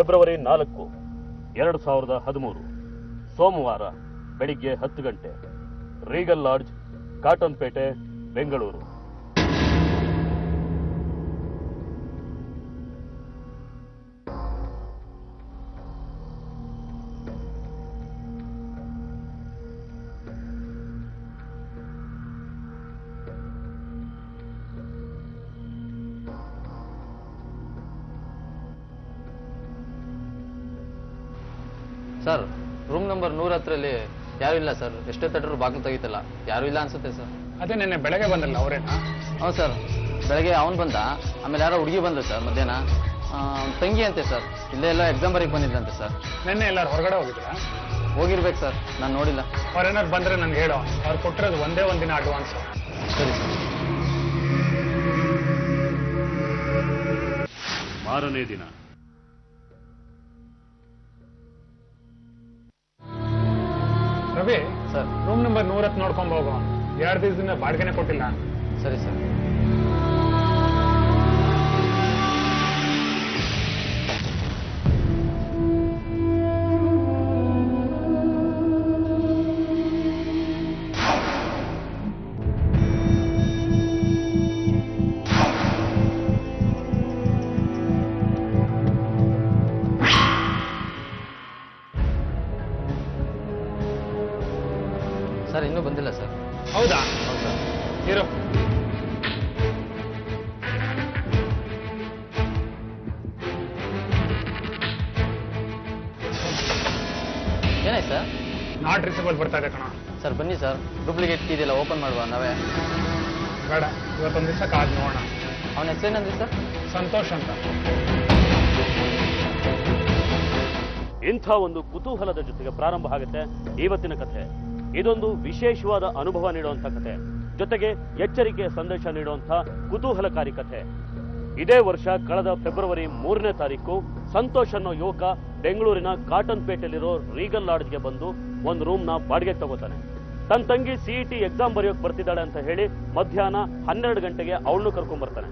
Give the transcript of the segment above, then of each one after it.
February ನಾಲ್ಕು ಎರಡು ಸಾವಿರದ ಹದಿಮೂರು ಸೋಮವಾರ ಬೆಳಿಗ್ಗೆ ಹತ್ತು ಗಂಟೆ ರೀಗಲ್ ಲಾಡ್ಜ್ ಕಾಟನ್ ಪೇಟೆ ಬೆಂಗಳೂರು ಸರ್ ರೂಮ್ ನಂಬರ್ ನೂರ ಹತ್ತರಲ್ಲಿ ಯಾರು ಇಲ್ಲ ಸರ್ ಎಷ್ಟೇ ತಟ್ಟರು ಬಾಗಿಲು ತೆಗಿತಲ್ಲ ಯಾರು ಇಲ್ಲ ಅನ್ಸುತ್ತೆ ಸರ್ ಅದೇ ನಿನ್ನೆ ಬೆಳಗ್ಗೆ ಬಂದಲ್ಲ ಅವರೇನಾ ಹೌದು ಸರ್ ಬೆಳಗ್ಗೆ ಅವನು ಬಂದ ಆಮೇಲೆ ಯಾರೋ ಹುಡುಗಿ ಬಂದ್ರು ಸರ್ ಮಧ್ಯಾಹ್ನ ಆ, ಅವ್ನ್ ತಂಗಿ ಅಂತೆ ಸರ್ ಇಲ್ಲೇ ಎಲ್ಲ ಎಕ್ಸಾಮ್ ಬರೀಕ್ ಬಂದಿದ್ದಂತೆ ಸರ್ ನಿನ್ನೆ ಎಲ್ಲಾರು ಹೊರಗಡೆ ಹೋಗಿದ್ರಾ ಹೋಗಿರ್ಬೇಕು ಸರ್ ನಾನು ನೋಡಿಲ್ಲ ಅವ್ರೇನಾದ್ರು ಬಂದ್ರೆ ನನ್ಗೆ ಹೇಳೋ ಅವ್ರು ಕೊಟ್ಟಿರೋದು ಒಂದೇ ಒಂದಿನ ಅಡ್ವಾನ್ಸ್ ಸರಿ ಸರ್ ಮಾರನೇ ದಿನ ರವಿ ಸರ್ ರೂಮ್ ನಂಬರ್ ನೂರ ಹತ್ತು ನೋಡ್ಕೊಂಡ್ ಹೋಗು ಎರಡು ದಿವಸದಿಂದ ಬಾಡಿಗೆನೆ ಕೊಟ್ಟಿಲ್ಲ ಸರಿ ಸರ್ ಸರ್ ಇನ್ನೂ ಬಂದಿಲ್ಲ ಸರ್ ಹೌದಾ ಹೌದು ಸರ್ ಇರು ಏನಾಯ್ತು ಸರ್ ನಾಟ್ ರೀಚಬಲ್ ಬರ್ತಾ ಇದೆ ಕಣ ಸರ್ ಬನ್ನಿ ಸರ್ ಡೂಪ್ಲಿಕೇಟ್ ಕೀ ಇದೆಯಲ್ಲ ಓಪನ್ ಮಾಡುವ ನಾವೇ ಬೇಡ ಇವತ್ತೊಂದು ದಿವಸ ಕಾದ್ ನೋಡೋಣ ಅವನ ಹೆಸರೇನಂದ್ರಿ ಸರ್ ಸಂತೋಷ್ ಅಂತ ಇಂಥ ಒಂದು ಕುತೂಹಲದ ಜೊತೆಗೆ ಪ್ರಾರಂಭ ಆಗುತ್ತೆ ಇವತ್ತಿನ ಕಥೆ ಇದೊಂದು ವಿಶೇಷವಾದ ಅನುಭವ ನೀಡುವಂಥ ಕಥೆ ಜೊತೆಗೆ ಎಚ್ಚರಿಕೆಯ ಸಂದೇಶ ನೀಡುವಂಥ ಕುತೂಹಲಕಾರಿ ಕಥೆ ಇದೇ ವರ್ಷ ಕಳೆದ ಫೆಬ್ರವರಿ ಮೂರನೇ ತಾರೀಕು ಸಂತೋಷ್ ಅನ್ನೋ ಯುವಕ ಬೆಂಗಳೂರಿನ ಕಾಟನ್ ಪೇಟೆಯಲ್ಲಿರೋ ರೀಗಲ್ ಲಾಡ್ಜ್ಗೆ ಬಂದು ಒಂದು ರೂಮ್ನ ಬಾಡಿಗೆ ತಗೋತಾನೆ ತನ್ನ ತಂಗಿ ಸಿಇಟಿ ಎಕ್ಸಾಮ್ ಬರೆಯೋಕೆ ಬರ್ತಿದ್ದಾಳೆ ಅಂತ ಹೇಳಿ ಮಧ್ಯಾಹ್ನ ಹನ್ನೆರಡು ಗಂಟೆಗೆ ಅವಳನ್ನು ಕರ್ಕೊಂಡ್ ಬರ್ತಾನೆ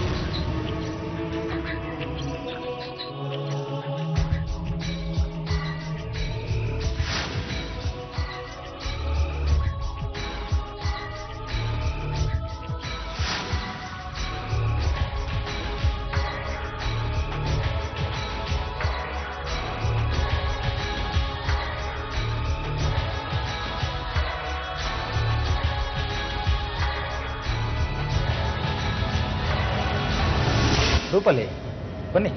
ರೂಪಲ್ಲಿ ಬನ್ನಿ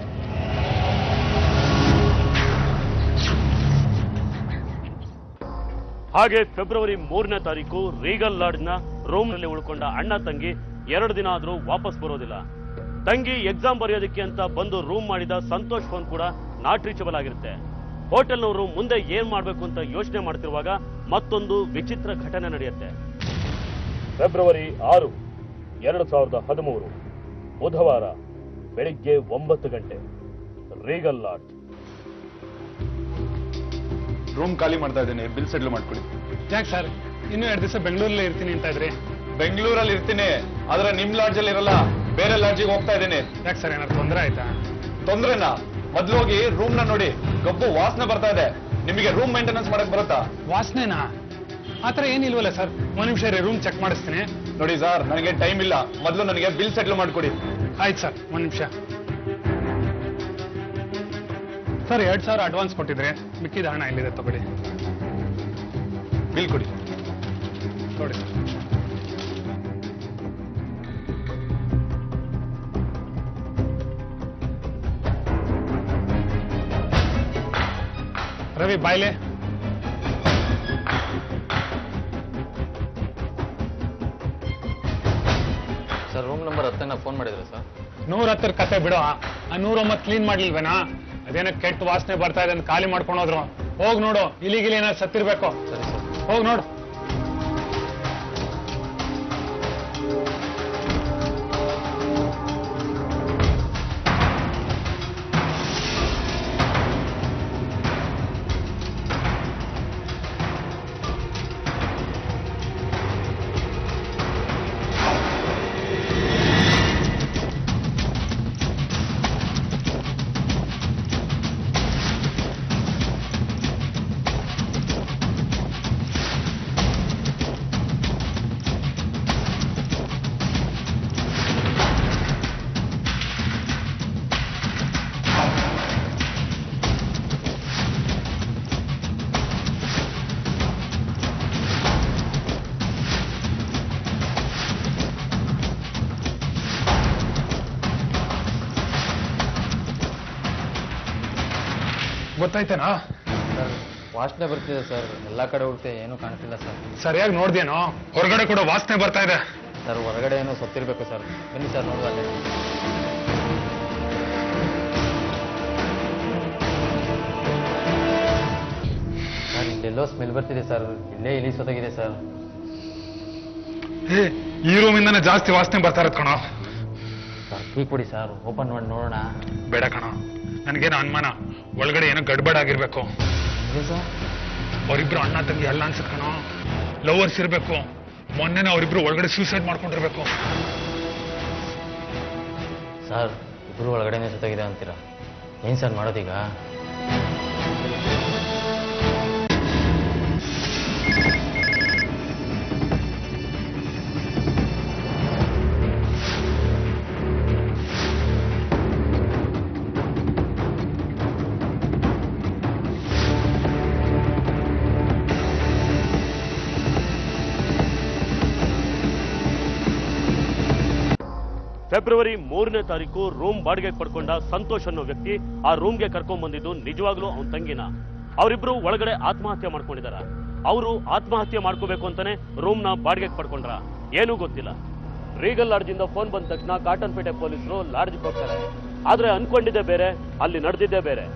ಹಾಗೆ ಫೆಬ್ರವರಿ ಮೂರನೇ ತಾರೀಕು ರೀಗಲ್ ಲಾಡ್ಜ್ನ ರೂಮ್ನಲ್ಲಿ ಉಳ್ಕೊಂಡ ಅಣ್ಣ ತಂಗಿ ಎರಡು ದಿನ ಆದರೂ ವಾಪಸ್ ಬರೋದಿಲ್ಲ ತಂಗಿ ಎಕ್ಸಾಮ್ ಬರೆಯೋದಕ್ಕೆ ಅಂತ ಬಂದು ರೂಮ್ ಮಾಡಿದ ಸಂತೋಷ್ ಫೋನ್ ಕೂಡ ನಾಟ್ ರೀಚಬಲ್ ಆಗಿರುತ್ತೆ ಹೋಟೆಲ್ನವರು ಮುಂದೆ ಏನ್ ಮಾಡಬೇಕು ಅಂತ ಯೋಚನೆ ಮಾಡ್ತಿರುವಾಗ ಮತ್ತೊಂದು ವಿಚಿತ್ರ ಘಟನೆ ನಡೆಯುತ್ತೆ ಫೆಬ್ರವರಿ ಆರು ಎರಡು ಸಾವಿರದ ಹದಿಮೂರು ಬುಧವಾರ ಬೆಳಿಗ್ಗೆ ಒಂಬತ್ತು ಗಂಟೆ ರೀಗಲ್ ಲಾಡ್ಜ್ ರೂಮ್ ಖಾಲಿ ಮಾಡ್ತಾ ಇದ್ದೀನಿ ಬಿಲ್ ಸೆಟ್ಲ್ ಮಾಡ್ಕೊಳ್ಳಿ ಯಾಕೆ ಸರ್ ಇನ್ನೂ ಎರಡು ದಿವಸ ಬೆಂಗಳೂರಲ್ಲೇ ಇರ್ತೀನಿ ಅಂತ ಇದ್ರಿ ಬೆಂಗಳೂರಲ್ಲಿ ಇರ್ತೀನಿ ಆದ್ರೆ ನಿಮ್ ಲಾಡ್ಜ್ ಅಲ್ಲಿ ಇರಲ್ಲ ಬೇರೆ ಲಾಡ್ಜಿಗೆ ಹೋಗ್ತಾ ಇದ್ದೀನಿ ಯಾಕೆ ಸರ್ ಏನಾದ್ರು ತೊಂದರೆ ಆಯ್ತಾ ತೊಂದ್ರೆನಾ ಮೊದ್ಲು ಹೋಗಿ ರೂಮ್ ನ ನೋಡಿ ಗಬ್ಬು ವಾಸನೆ ಬರ್ತಾ ಇದೆ ನಿಮಗೆ ರೂಮ್ ಮೇಂಟೆನೆನ್ಸ್ ಮಾಡಕ್ ಬರುತ್ತಾ ವಾಸನೆನಾ ಆ ಥರ ಏನಿಲ್ವಲ್ಲ ಸರ್ ಒಂದು ನಿಮಿಷ ರೀ ರೂಮ್ ಚೆಕ್ ಮಾಡಿಸ್ತೀನಿ ನೋಡಿ ಸರ್ ನನಗೆ ಟೈಮ್ ಇಲ್ಲ ಮೊದ್ಲು ನನಗೆ ಬಿಲ್ ಸೆಟ್ಲ್ ಮಾಡ್ಕೊಡಿ ಆಯ್ತು ಸರ್ ಒಂದು ನಿಮಿಷ ಸರ್ ಎರಡು ಸಾವಿರ ಅಡ್ವಾನ್ಸ್ ಕೊಟ್ಟಿದ್ರೆ ಮಿಕ್ಕಿದ ಹಣ ಎಲ್ಲಿದೆ ತಗೊಳ್ಳಿ ಬಿಲ್ ಕೊಡಿ ನೋಡಿ ಸರ್ ರವಿ ಬಾಯ್ಲೆ ಸರ್ ರೂಮ್ ನಂಬರ್ ಹತ್ತನ್ನ ಫೋನ್ ಮಾಡಿದ್ರು ಸರ್ ನೂರ ಹತ್ತರ ಕತೆ ಬಿಡು ಆ ನೂರೊಂಬತ್ತು ಕ್ಲೀನ್ ಮಾಡ್ಲಿಲ್ವೇನಾ ಅದೇನೋ ಕೆಟ್ಟ ವಾಸನೆ ಬರ್ತಾ ಇದೆ ಅಂತ ಖಾಲಿ ಮಾಡ್ಕೊಂಡು ಹೋದ್ರು ಹೋಗ್ ನೋಡು ಇಲಿ ಗಿಲಿ ಏನಾದ್ರು ಸತ್ತಿರ್ಬೇಕು ಸರಿ ಸರ್ ಹೋಗ್ ನೋಡು ಗೊತ್ತಾಯ್ತೇನಾ ಸರ್ ವಾಸನೆ ಬರ್ತಿದೆ ಸರ್ ಎಲ್ಲ ಕಡೆ ಹುಡುಕ್ತೆ ಏನೂ ಕಾಣ್ತಿಲ್ಲ ಸರ್ ಸರಿಯಾಗಿ ನೋಡ್ದೇನೋ ಹೊರಗಡೆ ಕೂಡ ವಾಸನೆ ಬರ್ತಾ ಇದೆ ಸರ್ ಹೊರಗಡೆ ಏನೋ ಸತ್ತಿರ್ಬೇಕು ಸರ್ ಬನ್ನಿ ಸರ್ ನೋಡುವ ಅಲ್ಲೇ. ಸರ್ ಇಲ್ಲೆಲ್ಲೋ ಸ್ಮೆಲ್ ಬರ್ತಿದೆ ಸರ್ ಇಲ್ಲೇ ಇಲಿ ಸೊತಗಿದೆ ಸರ್ ಏ ಈ ರೂಮಿಂದನೇ ಜಾಸ್ತಿ ವಾಸನೆ ಬರ್ತಾ ಇರತ್ ಕಣೋ ಸರ್ ಕೀ ಕೊಡಿ ಸರ್ ಓಪನ್ ಮಾಡಿ ನೋಡೋಣ ಬೇಡ ಕಣೋ ನನಗೇನೋ ಅನುಮಾನ ಒಳಗಡೆ ಏನೋ ಗಡ್ಬಡ್ ಆಗಿರ್ಬೇಕು ಇದೆ ಸರ್ ಅವರಿಬ್ರು ಅಣ್ಣ ತಂಗಿ ಅಲ್ಲ ಅನ್ಸುತ್ತೆ ಕಣೋ ಲವರ್ಸ್ ಇರ್ಬೇಕು ಮೊನ್ನೆನೇ ಅವರಿಬ್ರು ಒಳಗಡೆ ಸೂಸೈಡ್ ಮಾಡ್ಕೊಂಡಿರ್ಬೇಕು ಸರ್ ಇಬ್ರು ಒಳಗಡೆನೇ ಸೊತಗಿದೆ ಅಂತೀರಾ ಏನು ಸರ್ ಮಾಡೋದೀಗ ಫೆಬ್ರವರಿ ಮೂರನೇ ತಾರೀಕು ರೂಮ್ ಬಾಡಿಗೆ ಪಡ್ಕೊಂಡ ಸಂತೋಷ್ ಅನ್ನೋ ವ್ಯಕ್ತಿ ಆ ರೂಮ್ಗೆ ಕರ್ಕೊಂಡ್ ಬಂದಿದ್ದು ನಿಜವಾಗ್ಲೂ ಅವನ ತಂಗಿನ ಅವರಿಬ್ರು ಒಳಗಡೆ ಆತ್ಮಹತ್ಯೆ ಮಾಡ್ಕೊಂಡಿದಾರ ಅವರು ಆತ್ಮಹತ್ಯೆ ಮಾಡ್ಕೋಬೇಕು ಅಂತಾನೆ ರೂಮ್ನ ಬಾಡಿಗೆ ಪಡ್ಕೊಂಡ್ರ ಏನೂ ಗೊತ್ತಿಲ್ಲ ರೀಗಲ್ ಲಾಡ್ಜಿಂದ ಫೋನ್ ಬಂದ ತಕ್ಷಣ ಕಾಟನ್ ಪೇಟೆ ಪೊಲೀಸರು ಲಾಡ್ಜ್ಗೆ ಹೋಗ್ತಾರೆ ಆದ್ರೆ ಅನ್ಕೊಂಡಿದ್ದೆ ಬೇರೆ ಅಲ್ಲಿ ನಡೆದಿದ್ದೇ ಬೇರೆ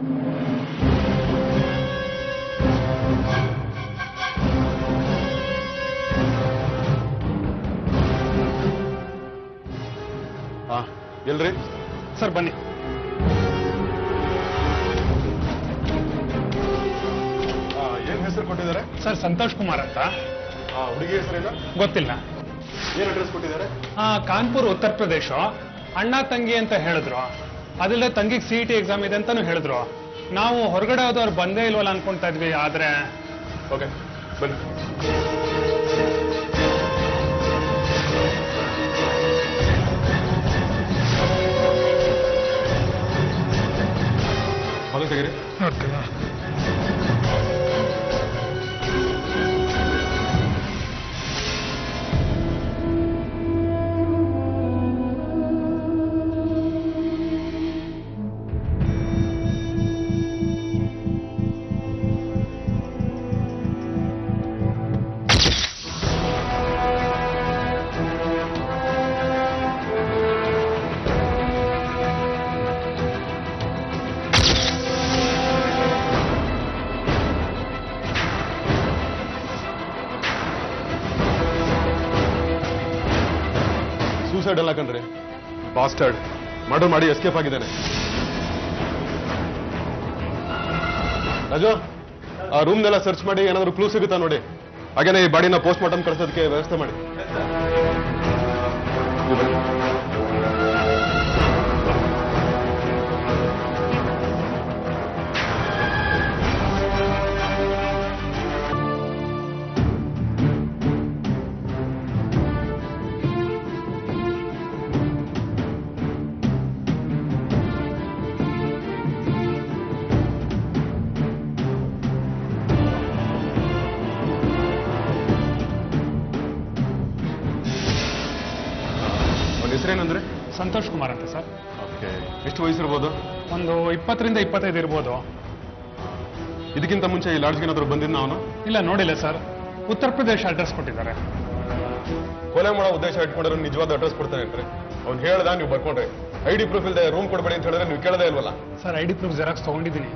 ಹಾ ಎಲ್ರಿ ಸರ್ ಬನ್ನಿ ಆ, ಏನ್ ಹೆಸರು ಕೊಟ್ಟಿದ್ದಾರೆ ಸರ್ ಸಂತೋಷ್ ಕುಮಾರ್ ಅಂತ ಆ, ಹುಡುಗಿ ಹೆಸರೇನು ಗೊತ್ತಿಲ್ಲ ಏನ್ ಅಡ್ರೆಸ್ ಕೊಟ್ಟಿದ್ದಾರೆ ಆ, ಕಾನ್ಪುರ್ ಉತ್ತರ ಪ್ರದೇಶ ಅಣ್ಣ ತಂಗಿ ಅಂತ ಹೇಳಿದ್ರು ಅದಲ್ಲದೆ ತಂಗಿಗೆ ಸಿ ಟಿ ಎಕ್ಸಾಮ್ ಇದೆ ಅಂತಾನು ಹೇಳಿದ್ರು ನಾವು ಹೊರಗಡೆ ಹೋದವ್ರು ಬಂದೇ ಇಲ್ವಲ್ಲ ಅನ್ಕೊಂತಾ ಇದ್ವಿ ಆದ್ರೆ ಓಕೆ ಬನ್ನಿ ಮಗ ತೆಗೀರಿ ಸೂಸೈಡ್ ಅಲ್ಲ ಕಣ್ರಿ ಬಾಸ್ಟರ್ಡ್ ಮರ್ಡರ್ ಮಾಡಿ ಎಸ್ಕೇಪ್ ಆಗಿದ್ದಾನೆ ರಾಜು ಆ ರೂಮ್ನೆಲ್ಲ ಸರ್ಚ್ ಮಾಡಿ ಏನಾದ್ರು ಕ್ಲೂ ಸಿಗುತ್ತಾ ನೋಡಿ ಹಾಗೇನೆ ಈ ಬಾಡಿನ ಪೋಸ್ಟ್ ಮಾರ್ಟಮ್ ಕಳ್ಸೋದಕ್ಕೆ ವ್ಯವಸ್ಥೆ ಮಾಡಿ ನೀವು ಬನ್ನಿ. ಅವ್ನ ಹೆಸರೇನಂದ್ರೆ ಸಂತೋಷ್ ಕುಮಾರ್ ಅಂತ ಸರ್ ಓಕೆ ಎಷ್ಟು ವಯಸ್ಸಿರ್ಬೋದು ಒಂದು ಇಪ್ಪತ್ತರಿಂದ ಇಪ್ಪತ್ತೈದು ಇರ್ಬೋದು ಇದಕ್ಕಿಂತ ಮುಂಚೆ ಈ ಲಾಡ್ಜ್ಗೆ ಏನಾದ್ರು ಬಂದಿದ್ದ ಅವನು ಇಲ್ಲ ನೋಡಿಲ್ಲ ಸರ್ ಉತ್ತರ ಪ್ರದೇಶ ಅಡ್ರೆಸ್ ಕೊಟ್ಟಿದ್ದಾರೆ ಕೊಲೆ ಮಾಡೋ ಉದ್ದೇಶ ಇಟ್ಕೊಂಡ್ರೆ ನಿಜವಾದ ಅಡ್ರೆಸ್ ಕೊಡ್ತಾನೆ ಅಂದ್ರೆ ಅವ್ನು ಹೇಳ್ದ ನೀವು ಬರ್ಕೊಂಡ್ರಿ ಐ ಡಿ ಪ್ರೂಫ್ ಇಲ್ಲದೆ ರೂಮ್ ಕೊಡಬೇಡಿ ಅಂತ ಹೇಳಿದ್ರೆ ನೀವು ಕೇಳದೇ ಇಲ್ವಲ್ಲ sir I D proof xerox ತಗೊಂಡಿದ್ದೀನಿ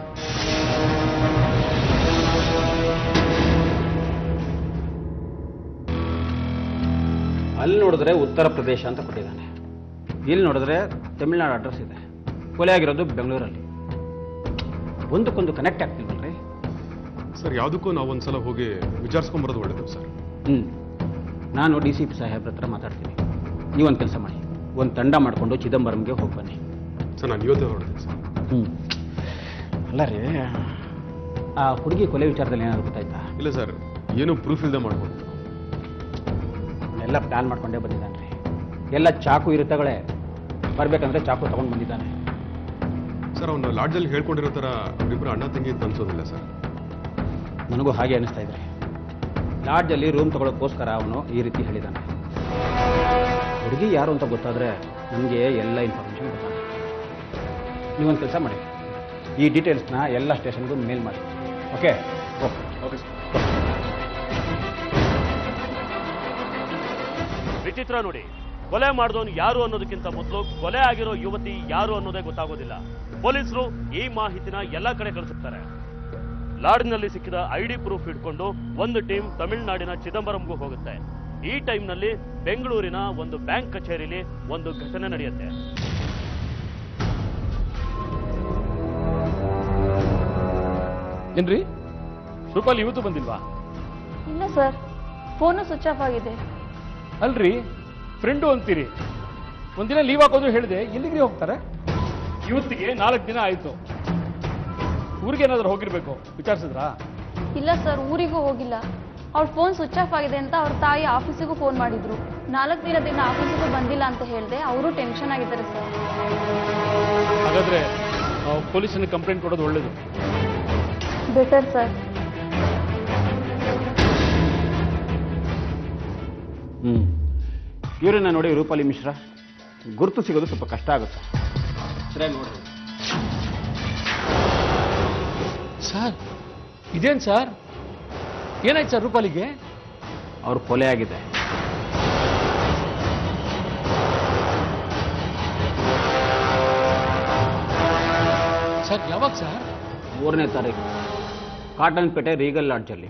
ಅಲ್ಲಿ ನೋಡಿದ್ರೆ ಉತ್ತರ ಪ್ರದೇಶ ಅಂತ ಕೊಟ್ಟಿದ್ದಾನೆ ಇಲ್ಲಿ ನೋಡಿದ್ರೆ ತಮಿಳ್ನಾಡು ಅಡ್ರೆಸ್ ಇದೆ ಕೊಲೆ ಆಗಿರೋದು ಬೆಂಗಳೂರಲ್ಲಿ ಒಂದಕ್ಕೊಂದು ಕನೆಕ್ಟ್ ಆಗ್ತಿಲ್ವಲ್ರಿ ಸರ್ ಯಾವುದಕ್ಕೂ ನಾವು ಒಂದ್ಸಲ ಹೋಗಿ ವಿಚಾರಿಸ್ಕೊಂಬರೋದು ಒಳ್ಳೇದು ಸರ್ ಹ್ಞೂ ನಾನು ಡಿ ಸಿ ಪಿ ಸಾಹೇಬ್ರ ಹತ್ರ ಮಾತಾಡ್ತೀನಿ ನೀವೊಂದು ಕೆಲಸ ಮಾಡಿ ಒಂದು ತಂಡ ಮಾಡಿಕೊಂಡು ಚಿದಂಬರಂಗೆ ಹೋಗಿ ಬನ್ನಿ ಸರ್ ನಾನು ಇವತ್ತೇ ಹೊರಡ್ತೀನಿ ಸರ್ ಹ್ಞೂ ಅಲ್ಲ ರೀ ಆ ಹುಡುಗಿ ಕೊಲೆ ವಿಚಾರದಲ್ಲಿ ಏನಾದ್ರು ಗೊತ್ತಾಯ್ತಾ ಇಲ್ಲ ಸರ್ ಏನು ಪ್ರೂಫ್ ಇಲ್ಲದೆ ಮಾಡ್ಬೋದು ಎಲ್ಲ ಪ್ಲಾನ್ ಮಾಡ್ಕೊಂಡೇ ಬಂದಿದ್ದಾನೆ ರೀ ಎಲ್ಲ ಚಾಕು ಇರುತ್ತಗಳೇ ಬರ್ಬೇಕಂದ್ರೆ ಚಾಕು ತಗೊಂಡು ಬಂದಿದ್ದಾನೆ ಸರ್ ಅವನು ಲಾಡ್ಜಲ್ಲಿ ಹೇಳ್ಕೊಂಡಿರೋ ಥರ ಇಬ್ಬರು ಅಣ್ಣ ತಂಗಿ ಅಂತ ಅನ್ಸೋದಿಲ್ಲ ಸರ್ ನನಗೂ ಹಾಗೆ ಅನಿಸ್ತಾ ಇದ್ರೆ ಲಾಡ್ಜಲ್ಲಿ ರೂಮ್ ತಗೊಳ್ಳೋಕ್ಕೋಸ್ಕರ ಅವನು ಈ ರೀತಿ ಹೇಳಿದ್ದಾನೆ ಹುಡುಗಿ ಯಾರು ಅಂತ ಗೊತ್ತಾದ್ರೆ ನನಗೆ ಎಲ್ಲ ಇನ್ಫಾರ್ಮೇಷನ್ ಗೊತ್ತಾಗುತ್ತೆ ನೀವೊಂದು ಕೆಲಸ ಮಾಡಿ ಈ ಡೀಟೇಲ್ಸ್ನ ಎಲ್ಲ ಸ್ಟೇಷನ್ಗೂ ಮೇಲ್ ಮಾಡಿ ಓಕೆ ಓಕೆ ಓಕೆ ವಿಚಿತ್ರ ನೋಡಿ ಕೊಲೆ ಮಾಡಿದವನು ಯಾರು ಅನ್ನೋದಕ್ಕಿಂತ ಮೊದಲು ಕೊಲೆ ಆಗಿರೋ ಯುವತಿ ಯಾರು ಅನ್ನೋದೇ ಗೊತ್ತಾಗೋದಿಲ್ಲ ಪೊಲೀಸರು ಈ ಮಾಹಿತಿನ ಎಲ್ಲ ಕಡೆ ಕಳಿಸುತ್ತಾರೆ ಲಾಡ್ಜ್ನಲ್ಲಿ ಸಿಕ್ಕಿದ ಐಡಿ ಪ್ರೂಫ್ ಇಟ್ಕೊಂಡು ಒಂದು ಟೀಮ್ ತಮಿಳುನಾಡಿನ ಚಿದಂಬರಂಗೂ ಹೋಗುತ್ತೆ ಈ ಟೈಮ್ನಲ್ಲಿ ಬೆಂಗಳೂರಿನ ಒಂದು ಬ್ಯಾಂಕ್ ಕಚೇರಿಲಿ ಒಂದು ಘಟನೆ ನಡೆಯುತ್ತೆ ಏನ್ರಿ ರೂಪಾಲಿ ಇವತ್ತು ಬಂದಿಲ್ವಾ ಇಲ್ಲ ಸರ್ ಫೋನು ಸ್ವಿಚ್ ಆಫ್ ಆಗಿದೆ ಅಲ್ರಿ ಫ್ರೆಂಡು ಅಂತೀರಿ ಒಂದಿನ ಲೀವ್ ಹಾಕೋದು ಹೇಳಿದೆ ಎಲ್ಲಿಗ್ರಿ ಹೋಗ್ತಾರೆ ಇವತ್ತಿಗೆ ನಾಲ್ಕು ದಿನ ಆಯ್ತು ಊರಿಗೆ ಏನಾದ್ರು ಹೋಗಿರ್ಬೇಕು ವಿಚಾರಿಸಿದ್ರಾ ಇಲ್ಲ ಸರ್ ಊರಿಗೂ ಹೋಗಿಲ್ಲ ಅವ್ರ ಫೋನ್ ಸ್ವಿಚ್ ಆಫ್ ಆಗಿದೆ ಅಂತ ಅವ್ರ ತಾಯಿ ಆಫೀಸಿಗೂ ಫೋನ್ ಮಾಡಿದ್ರು ನಾಲ್ಕು ದಿನದಿಂದ ಆಫೀಸಿಗೂ ಬಂದಿಲ್ಲ ಅಂತ ಹೇಳಿದೆ ಅವರು ಟೆನ್ಷನ್ ಆಗಿದ್ದಾರೆ ಸರ್ ಹಾಗಾದ್ರೆ ಪೊಲೀಸನಿಗೆ ಕಂಪ್ಲೇಂಟ್ ಕೊಡೋದು ಒಳ್ಳೇದು ಬೆಟರ್ ಸರ್ ಹ್ಞೂ ಇವರನ್ನ ನೋಡಿ ರೂಪಾಲಿ ಮಿಶ್ರಾ ಗುರುತು ಸಿಗೋದು ಸ್ವಲ್ಪ ಕಷ್ಟ ಆಗುತ್ತೆ ಸರಿಯಾಗಿ ನೋಡ್ರಿ ಸರ್ ಇದೇನ್ ಸರ್ ಏನಾಯ್ತು ಸರ್ ರೂಪಾಲಿಗೆ ಅವ್ರು ಕೊಲೆ ಆಗಿದೆ ಸರ್ ಯಾವಾಗ ಸರ್ ಮೂರನೇ ತಾರೀಕು ಕಾಟನ್ ಪೇಟೆ ರೀಗಲ್ ಲಾಡ್ಜಲ್ಲಿ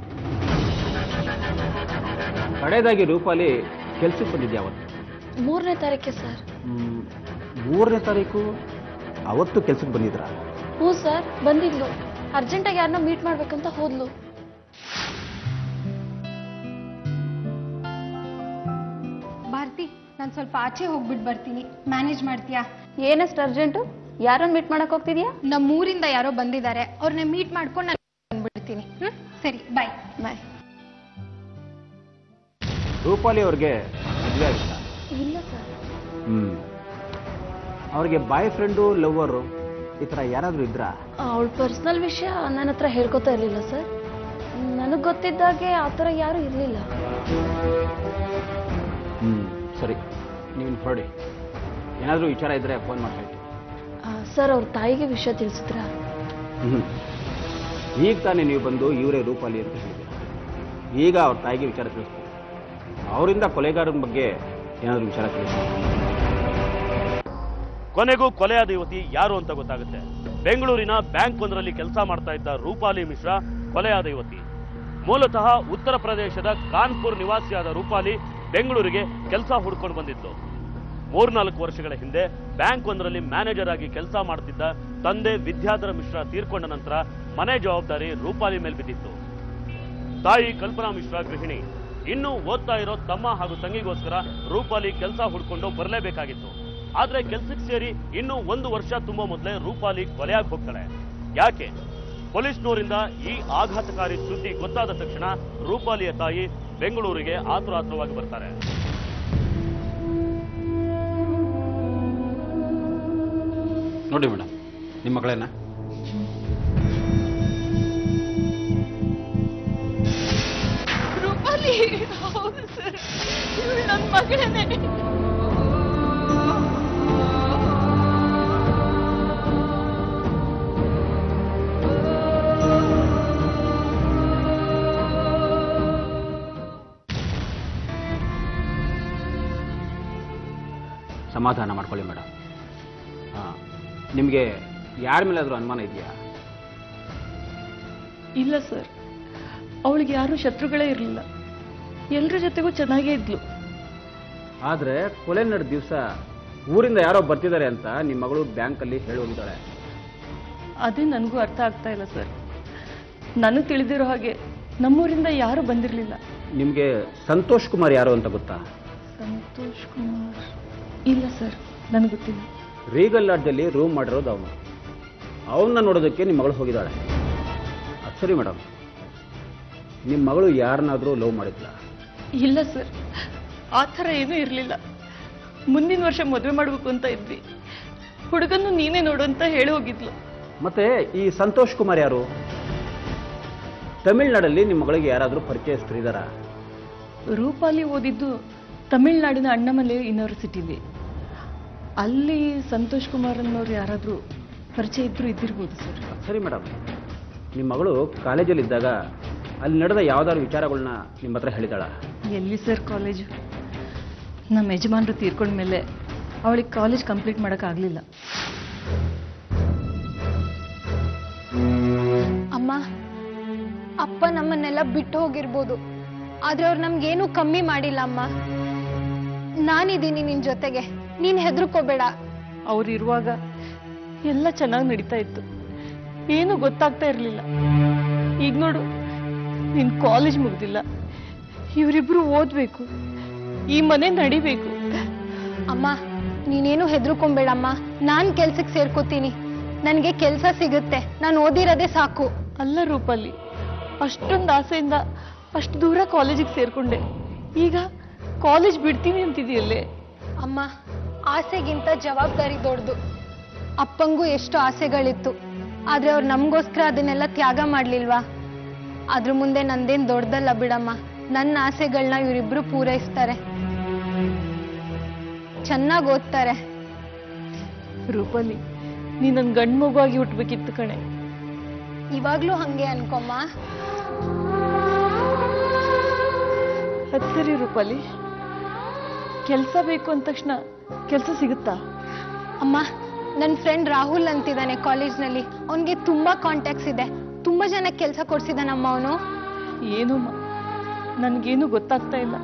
ಕಡೆಯದಾಗಿ ರೂಪಾಲಿ ಕೆಲ್ಸಕ್ಕೆ ಬಂದಿದ್ದೆ ಅವತ್ತು ಮೂರನೇ ತಾರೀಕೆ ಸರ್ ಹ್ಮ್, ಮೂರನೇ ತಾರೀಕು ಅವತ್ತು ಕೆಲ್ಸಕ್ಕೆ ಬಂದಿದ್ರ ಹ್ಞೂ ಸರ್ ಬಂದಿದ್ಲು ಅರ್ಜೆಂಟಾಗಿ ಯಾರನ್ನ ಮೀಟ್ ಮಾಡ್ಬೇಕಂತ ಹೋದ್ಲು ಭಾರತಿ ನಾನು ಸ್ವಲ್ಪ ಆಚೆ ಹೋಗ್ಬಿಟ್ಟು ಬರ್ತೀನಿ ಮ್ಯಾನೇಜ್ ಮಾಡ್ತೀಯಾ ಏನಷ್ಟು ಅರ್ಜೆಂಟು ಯಾರನ್ನ ಮೀಟ್ ಮಾಡಕ್ ಹೋಗ್ತಿದ್ಯಾ ನಮ್ಮ ಊರಿಂದ ಯಾರೋ ಬಂದಿದ್ದಾರೆ ಅವ್ರನ್ನ ಮೀಟ್ ಮಾಡ್ಕೊಂಡು ನಾನು ಬಂದ್ಬಿಡ್ತೀನಿ ಹ್ಞೂ ಸರಿ ಬಾಯ್ ಬಾಯ್ ರೂಪಾಲಿ ಅವ್ರಿಗೆ ಮದುವೆ ಆಗಿಲ್ಲ ಇಲ್ಲ ಸರ್ ಹ್ಮ್ ಅವ್ರಿಗೆ ಬಾಯ್ ಫ್ರೆಂಡು ಲವ್ವರು ಈ ಥರ ಯಾರಾದರೂ ಇದ್ರಾ ಅವಳ ಪರ್ಸನಲ್ ವಿಷಯ ನನ್ನ ಹತ್ರ ಹೇಳ್ಕೊತಾ ಇರಲಿಲ್ಲ ಸರ್ ನನಗೆ ಗೊತ್ತಿದ್ದಾಗೆ ಆ ಥರ ಯಾರೂ ಇರಲಿಲ್ಲ ಹ್ಮ್ ಸರಿ ನೀವು ಹೊರಡಿ ಏನಾದರೂ ವಿಚಾರ ಇದ್ರೆ ಫೋನ್ ಮಾಡಿ ಹೇಳ್ತೀನಿ ಸರ್ ಅವ್ರ ತಾಯಿಗೆ ವಿಷಯ ತಿಳಿಸಿದ್ರಾ ಹ್ಮ್ ಈಗ ತಾನೇ ನೀವು ಬಂದು ಇವರೇ ರೂಪಾಲಿ ಅಂತ ಹೇಳಿದ್ದೀರ ಈಗ ಅವ್ರ ತಾಯಿಗೆ ವಿಚಾರ ತಿಳಿಸ್ತೀನಿ ಅವರಿಂದ ಕೊಲೆಗಾರನ ಬಗ್ಗೆ ಏನಾದರೂ ವಿಚಾರ ತಿಳಿಸ್ತೀನಿ ಕೊನೆಗೂ ಕೊಲೆಯಾದ ಯುವತಿ ಯಾರು ಅಂತ ಗೊತ್ತಾಗುತ್ತೆ ಬೆಂಗಳೂರಿನ ಬ್ಯಾಂಕ್ ಒಂದರಲ್ಲಿ ಕೆಲಸ ಮಾಡ್ತಾ ಇದ್ದ ರೂಪಾಲಿ ಮಿಶ್ರಾ ಕೊಲೆಯಾದ ಯುವತಿ ಮೂಲತಃ ಉತ್ತರ ಪ್ರದೇಶದ ಕಾನ್ಪುರ್ ನಿವಾಸಿಯಾದ ರೂಪಾಲಿ ಬೆಂಗಳೂರಿಗೆ ಕೆಲಸ ಹುಡ್ಕೊಂಡು ಬಂದಿದ್ಲು ಮೂರ್ನಾಲ್ಕು ವರ್ಷಗಳ ಹಿಂದೆ ಬ್ಯಾಂಕ್ ಒಂದರಲ್ಲಿ ಮ್ಯಾನೇಜರ್ ಆಗಿ ಕೆಲಸ ಮಾಡ್ತಿದ್ದ ತಂದೆ ವಿದ್ಯಾಧರ ಮಿಶ್ರಾ ತೀರ್ಕೊಂಡ ನಂತರ ಮನೆ ಜವಾಬ್ದಾರಿ ರೂಪಾಲಿ ಮೇಲೆ ಬಿದ್ದಿತ್ತು ತಾಯಿ ಕಲ್ಪನಾ ಮಿಶ್ರಾ ಗೃಹಿಣಿ ಇನ್ನು ಓದ್ತಾ ಇರೋ ತಮ್ಮ ಹಾಗೂ ತಂಗಿಗೋಸ್ಕರ ರೂಪಾಲಿ ಕೆಲಸ ಹುಡ್ಕೊಂಡು ಬರಲೇಬೇಕಾಗಿತ್ತು ಆದ್ರೆ ಕೆಲ್ಸಕ್ಕೆ ಸೇರಿ ಇನ್ನು ಒಂದು ವರ್ಷ ತುಂಬೋ ಮೊದಲೇ ರೂಪಾಲಿ ಕೊಲೆಯಾಗಿ ಹೋಗ್ತಾಳೆ ಯಾಕೆ ಪೊಲೀಸ್ನವರಿಂದ ಈ ಆಘಾತಕಾರಿ ಸುದ್ದಿ ಗೊತ್ತಾದ ತಕ್ಷಣ ರೂಪಾಲಿಯ ತಾಯಿ ಬೆಂಗಳೂರಿಗೆ ಆತುರ ಆತುರವಾಗಿ ಬರ್ತಾರೆ ನೋಡಿ ಮೇಡಮ್ ನಿಮ್ಮ ಮಗಳೇನ ರೂಪಾಲಿ ಹೌದು ಸರ್ ನನ್ನ ಮಗಳೇ ಸಮಾಧಾನ ಮಾಡ್ಕೊಳ್ಳಿ ಮೇಡಮ್ ಹಾಂ ನಿಮಗೆ ಯಾರ ಮೇಲಾದರೂ ಅನುಮಾನ ಇದೆಯಾ ಇಲ್ಲ ಸರ್ ಅವಳಿಗೆ ಯಾರೂ ಶತ್ರುಗಳೇ ಇರಲಿಲ್ಲ ಎಲ್ಲರ ಜೊತೆಗೂ ಚೆನ್ನಾಗೇ ಇದ್ಲು ಆದರೆ ಕೊಲೆ ನಡೆದ ದಿವಸ ಊರಿಂದ ಯಾರೋ ಬರ್ತಿದ್ದಾರೆ ಅಂತ ನಿಮ್ಮ ಮಗಳು ಬ್ಯಾಂಕಲ್ಲಿ ಹೇಳಿ ಹೋಗಿದ್ದಾಳೆ ಅದೇ ನನಗೂ ಅರ್ಥ ಆಗ್ತಾ ಇಲ್ಲ ಸರ್ ನನಗೆ ತಿಳಿದಿರೋ ಹಾಗೆ ನಮ್ಮೂರಿಂದ ಯಾರೂ ಬಂದಿರಲಿಲ್ಲ ನಿಮಗೆ ಸಂತೋಷ್ ಕುಮಾರ್ ಯಾರು ಅಂತ ಗೊತ್ತಾ ಸಂತೋಷ್ ಕುಮಾರ್ ಇಲ್ಲ ಸರ್ ನನಗೆ ಗೊತ್ತಿಲ್ಲ ರೀಗಲ್ ಲಾಡ್ಜಲ್ಲಿ ರೂಮ್ ಮಾಡಿರೋದು ಅವನು ಅವನ್ನ ನೋಡೋದಕ್ಕೆ ನಿಮ್ಮ ಮಗಳು ಹೋಗಿದ್ದಾಳೆ ಅದ್ ಸರಿ ಮೇಡಮ್ ನಿಮ್ಮ ಮಗಳು ಯಾರನ್ನಾದರೂ ಲವ್ ಮಾಡಿದ್ಲ ಇಲ್ಲ ಸರ್ ಆ ಥರ ಏನೂ ಇರಲಿಲ್ಲ ಮುಂದಿನ ವರ್ಷ ಮದುವೆ ಮಾಡಬೇಕು ಅಂತ ಇದ್ವಿ ಹುಡುಗನ್ನು ನೀನೇ ನೋಡು ಅಂತ ಹೇಳಿ ಹೋಗಿದ್ಲು ಮತ್ತೆ ಈ ಸಂತೋಷ್ ಕುಮಾರ್ ಯಾರು ತಮಿಳ್ನಾಡಲ್ಲಿ ನಿಮ್ಮ ಮಗಳಿಗೆ ಯಾರಾದರೂ ಪರಿಚಯಸ್ಥರಿದ್ದಾರಾ ರೂಪಾಲಿ ಓದಿದ್ದು ತಮಿಳ್ನಾಡಿನ ಅಣ್ಣಮಲೆ ಯೂನಿವರ್ಸಿಟಿಲಿ ಅಲ್ಲಿ ಸಂತೋಷ್ ಕುಮಾರ್ ಅನ್ನೋರು ಯಾರಾದರೂ ಪರಿಚಯ ಇದ್ರೂ ಇದ್ದಿರ್ಬೋದು ಸರ್ ಸರಿ ಮೇಡಮ್ ನಿಮ್ಮ ಮಗಳು ಕಾಲೇಜಲ್ಲಿದ್ದಾಗ ಅಲ್ಲಿ ನಡೆದ ಯಾವ್ದಾದ್ರು ವಿಚಾರಗಳನ್ನ ನಿಮ್ಮ ಹತ್ರ ಹೇಳಿದಾಳ ಎಲ್ಲಿ ಸರ್ ಕಾಲೇಜು ನಮ್ಮ ಯಜಮಾನ್ರು ತೀರ್ಕೊಂಡ್ಮೇಲೆ ಅವಳಿಗೆ ಕಾಲೇಜ್ ಕಂಪ್ಲೀಟ್ ಮಾಡೋಕ್ಕಾಗಲಿಲ್ಲ ಅಮ್ಮ ಅಪ್ಪ ನಮ್ಮನ್ನೆಲ್ಲ ಬಿಟ್ಟು ಹೋಗಿರ್ಬೋದು ಆದ್ರೆ ಅವ್ರು ನಮ್ಗೇನು ಕಮ್ಮಿ ಮಾಡಿಲ್ಲ ಅಮ್ಮ ನಾನಿದ್ದೀನಿ ನಿನ್ ಜೊತೆಗೆ ನೀನ್ ಹೆದರ್ಕೋಬೇಡ ಅವ್ರು ಇರುವಾಗ ಎಲ್ಲ ಚೆನ್ನಾಗಿ ನಡೀತಾ ಇತ್ತು ಏನು ಗೊತ್ತಾಗ್ತಾ ಇರಲಿಲ್ಲ ಈಗ ನೋಡು ನಿನ್ ಕಾಲೇಜ್ ಮುಗ್ದಿಲ್ಲ ಇವರಿಬ್ರು ಓದ್ಬೇಕು ಈ ಮನೆ ನಡಿಬೇಕು ಅಮ್ಮ ನೀನೇನು ಹೆದರ್ಕೊಂಬೇಡಮ್ಮ ನಾನ್ ಕೆಲ್ಸಕ್ಕೆ ಸೇರ್ಕೋತೀನಿ ನನ್ಗೆ ಕೆಲ್ಸ ಸಿಗುತ್ತೆ ನಾನು ಓದಿರೋದೇ ಸಾಕು ಅಲ್ಲ ರೂಪಲ್ಲಿ ಅಷ್ಟೊಂದು ಆಸೆಯಿಂದ ಅಷ್ಟು ದೂರ ಕಾಲೇಜಿಗೆ ಸೇರ್ಕೊಂಡೆ ಈಗ ಕಾಲೇಜ್ ಬಿಡ್ತೀನಿ ಅಂತಿದೆಯಲ್ಲೇ ಅಮ್ಮ ಆಸೆಗಿಂತ ಜವಾಬ್ದಾರಿ ದೊಡ್ಡದು ಅಪ್ಪಂಗೂ ಎಷ್ಟು ಆಸೆಗಳಿತ್ತು ಆದ್ರೆ ಅವ್ರು ನಮಗೋಸ್ಕರ ಅದನ್ನೆಲ್ಲ ತ್ಯಾಗ ಮಾಡ್ಲಿಲ್ವಾ ಅದ್ರ ಮುಂದೆ ನಂದೇನ್ ದೊಡ್ಡದಲ್ಲ ಬಿಡಮ್ಮ ನನ್ನ ಆಸೆಗಳನ್ನ ಇವರಿಬ್ರು ಪೂರೈಸ್ತಾರೆ ಚೆನ್ನಾಗಿ ಓದ್ತಾರೆ ರೂಪಲಿ ನೀ ನನ್ ಗಂಡ್ ಮಗುವಾಗಿ ಹುಟ್ಬೇಕಿತ್ತು ಕಣೆ ಇವಾಗ್ಲೂ ಹಂಗೆ ಅನ್ಕೊಮ್ಮ ಅದ್ ಸರಿ ರೂಪಾಲಿ ಕೆಲ್ಸ ಬೇಕು ಅಂದ ತಕ್ಷಣ ಕೆಲ್ಸ ಸಿಗುತ್ತಾ ಅಮ್ಮ ನನ್ನ ಫ್ರೆಂಡ್ ರಾಹುಲ್ ಅಂತಿದ್ದಾನೆ ಕಾಲೇಜ್ನಲ್ಲಿ ಅವನಿಗೆ ತುಂಬಾ ಕಾಂಟ್ಯಾಕ್ಟ್ಸ್ ಇದೆ ತುಂಬಾ ಜನ ಕೆಲಸ ಕೊಡ್ಸಿದಾನಮ್ಮ ಅವನು ಏನೋಮ್ಮ ನನ್ಗೇನು ಗೊತ್ತಾಗ್ತಾ ಇಲ್ಲ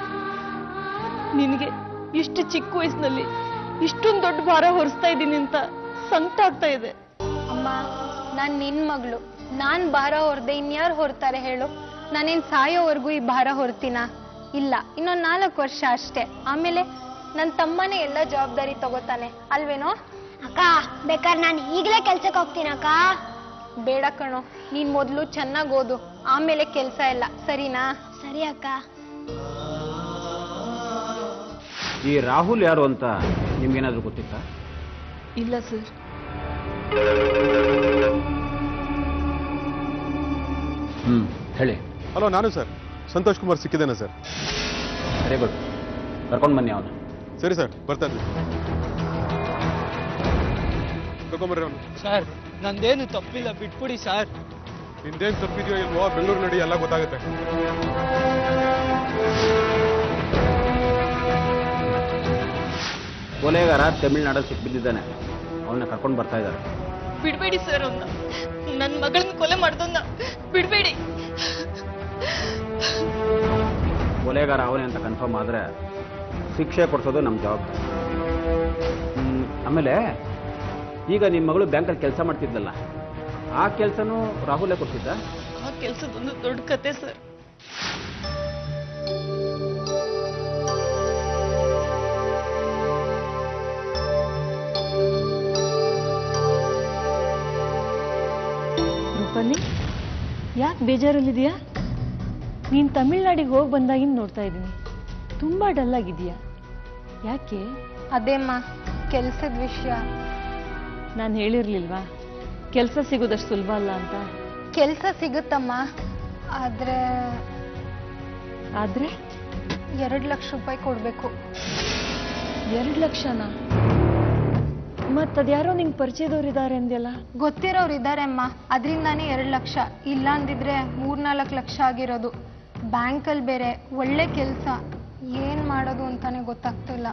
ನಿನಗೆ ಇಷ್ಟು ಚಿಕ್ಕ ವಯಸ್ಸಿನಲ್ಲಿ ಇಷ್ಟೊಂದು ದೊಡ್ಡ ಭಾರ ಹೊರಿಸ್ತಾ ಇದ್ದೀನಿ ಅಂತ ಸಂಕಟ ಆಗ್ತಾ ಇದೆ ಅಮ್ಮ ನಾನ್ ನಿನ್ ಮಗಳು ನಾನ್ ಭಾರ ಹೊರದೆ ಇನ್ಯಾರು ಹೊರ್ತಾರೆ ಹೇಳು ನಾನೇನ್ ಸಾಯೋವರೆಗೂ ಈ ಭಾರ ಹೊರ್ತೀನ ಇಲ್ಲ ಇನ್ನೊಂದ್ ನಾಲ್ಕು ವರ್ಷ ಅಷ್ಟೇ ಆಮೇಲೆ ನನ್ ತಮ್ಮನೇ ಎಲ್ಲ ಜವಾಬ್ದಾರಿ ತಗೋತಾನೆ ಅಲ್ವೇನೋ ಅಕ್ಕ ಬೇಕಾದ್ರೆ ನಾನು ಈಗಲೇ ಕೆಲ್ಸಕ್ಕೆ ಹೋಗ್ತೀನಿ ಅಕ್ಕ ಬೇಡ ಕಣೋ ನೀನ್ ಮೊದ್ಲು ಚೆನ್ನಾಗ್ ಓದು ಆಮೇಲೆ ಕೆಲ್ಸ ಎಲ್ಲ ಸರಿನಾ ಸರಿ ಅಕ್ಕ ಈ ರಾಹುಲ್ ಯಾರು ಅಂತ ನಿಮ್ಗೇನಾದ್ರೂ ಗೊತ್ತಿತ್ತಾ ಇಲ್ಲ ಸರ್ ಹ್ಮ್ ಹೇಳಿ ಹಲೋ ನಾನು ಸರ್ ಸಂತೋಷ್ ಕುಮಾರ್ ಸಿಕ್ಕಿದ್ದೇನೆ ಸರ್ ವೆರಿ ಗುಡ್ ಕರ್ಕೊಂಡು ಬನ್ನಿ ಅವನು ಸರಿ ಸರ್ ಬರ್ತಾ ಇದ್ವಿ ಕರ್ಕೊಂಬರ್ರಿ ಅವನು ಸರ್ ನಂದೇನು ತಪ್ಪಿಲ್ಲ ಬಿಟ್ಬಿಡಿ ಸರ್ ನಿಂದೇನ್ ತಪ್ಪಿದೆಯೋ ಇಲ್ವೋ ಬೆಂಗಳೂರು ನಡಿ ಎಲ್ಲ ಗೊತ್ತಾಗುತ್ತೆ ಕೊಲೆಗಾರ ತಮಿಳ್ನಾಡಲ್ಲಿ ಸಿಕ್ಬಿದ್ದಿದ್ದಾನೆ ಅವನ್ನ ಕರ್ಕೊಂಡು ಬರ್ತಾ ಇದ್ದಾರೆ ಬಿಡ್ಬೇಡಿ ಸರ್ ಅವನ್ನ ನನ್ನ ಮಗಳನ್ನ ಕೊಲೆ ಮಾಡ್ದವನ್ನ ಬಿಡ್ಬೇಡಿ ಕೊಲೆಗಾರ ಅವನೇ ಅಂತ ಕನ್ಫರ್ಮ್ ಆದರೆ ಶಿಕ್ಷೆ ಕೊಡಿಸೋದು ನಮ್ಮ ಜವಾಬ್ದಾರಿ ಹ್ಮ್, ಆಮೇಲೆ ಈಗ ನಿಮ್ಮ ಮಗಳು ಬ್ಯಾಂಕಲ್ಲಿ ಕೆಲಸ ಮಾಡ್ತಿದ್ದಲ್ಲ ಆ ಕೆಲಸನೂ ರಾಹುಲೇ ಕೊಡ್ತಿದ್ದ ಆ ಕೆಲ್ಸದೊಂದು ದೊಡ್ಡ ಕತೆ ಸರ್ ರೂಪಲಿ ಯಾಕೆ ಬೇಜಾರಲ್ಲಿದೆಯಾ ನೀನು ತಮಿಳ್ನಾಡಿಗೆ ಹೋಗಿ ಬಂದಾಗಿಂದ ನೋಡ್ತಾ ಇದ್ದೀನಿ ತುಂಬ ಡಲ್ ಆಗಿದೆಯಾ ಯಾಕೆ ಅದೇಮ್ಮ ಕೆಲ್ಸದ ವಿಷಯ ನಾನು ಹೇಳಿರ್ಲಿಲ್ವಾ ಕೆಲಸ ಸಿಗೋದಷ್ಟು ಸುಲಭ ಅಲ್ಲ ಅಂತ ಕೆಲ್ಸ ಸಿಗುತ್ತಮ್ಮ ಆದ್ರೆ ಆದ್ರೆ ಎರಡ್ ಲಕ್ಷ ರೂಪಾಯಿ ಕೊಡ್ಬೇಕು ಎರಡು ಲಕ್ಷನಾ ಮತ್ತದ್ಯಾರೋ ನಿಂಗೆ ಪರಿಚಯದವ್ರು ಇದ್ದಾರೆ ಅಂದ್ಯಲ್ಲ ಗೊತ್ತಿರೋರು ಇದ್ದಾರೆ ಅಮ್ಮ ಅದರಿಂದಾನೇ ಎರಡ್ ಲಕ್ಷ ಇಲ್ಲ ಅಂದಿದ್ರೆ ಮೂರ್ನಾಲ್ಕು ಲಕ್ಷ ಆಗಿರೋದು ಬ್ಯಾಂಕಲ್ಲಿ ಬೇರೆ ಒಳ್ಳೆ ಕೆಲಸ ಏನ್ ಮಾಡೋದು ಅಂತಾನೆ ಗೊತ್ತಾಗ್ತಿಲ್ಲ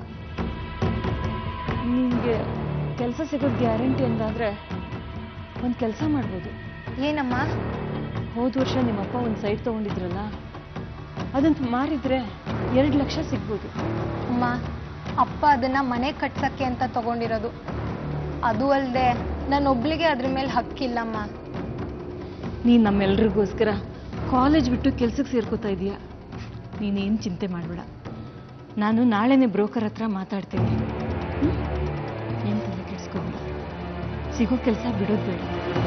ನಿಮಗೆ ಕೆಲಸ ಸಿಗೋದು ಗ್ಯಾರಂಟಿ ಅಂದಾದ್ರೆ ಒಂದು ಕೆಲಸ ಮಾಡ್ಬೋದು ಏನಮ್ಮ ಹೋದ ವರ್ಷ ನಿಮ್ಮಪ್ಪ ಒಂದು ಸೈಟ್ ತಗೊಂಡಿದ್ರಲ್ಲ ಅದನ್ನ ಮಾರಿದ್ರೆ ಎರಡು ಲಕ್ಷ ಸಿಗ್ಬೋದು ಅಮ್ಮ ಅಪ್ಪ ಅದನ್ನ ಮನೆ ಕಟ್ಸಕ್ಕೆ ಅಂತ ತಗೊಂಡಿರೋದು ಅದು ಅಲ್ಲದೆ ನನ್ನೊಬ್ಳಿಗೆ ಅದ್ರ ಮೇಲೆ ಹಕ್ಕಿಲ್ಲಮ್ಮ ನೀನು ನಮ್ಮೆಲ್ರಿಗೋಸ್ಕರ ಕಾಲೇಜ್ ಬಿಟ್ಟು ಕೆಲ್ಸಕ್ಕೆ ಸೇರ್ಕೋತಾ ಇದೀಯ ನೀನೇನು ಚಿಂತೆ ಮಾಡಬೇಡ ನಾನು ನಾಳೆನೇ ಬ್ರೋಕರ್ ಹತ್ರ ಮಾತಾಡ್ತೀನಿ ಏನು ತಲೆ ಕೆಡಿಸ್ಕೋಬೇಡ ಸಿಗೋ ಕೆಲಸ ಬಿಡೋದು ಬೇಡ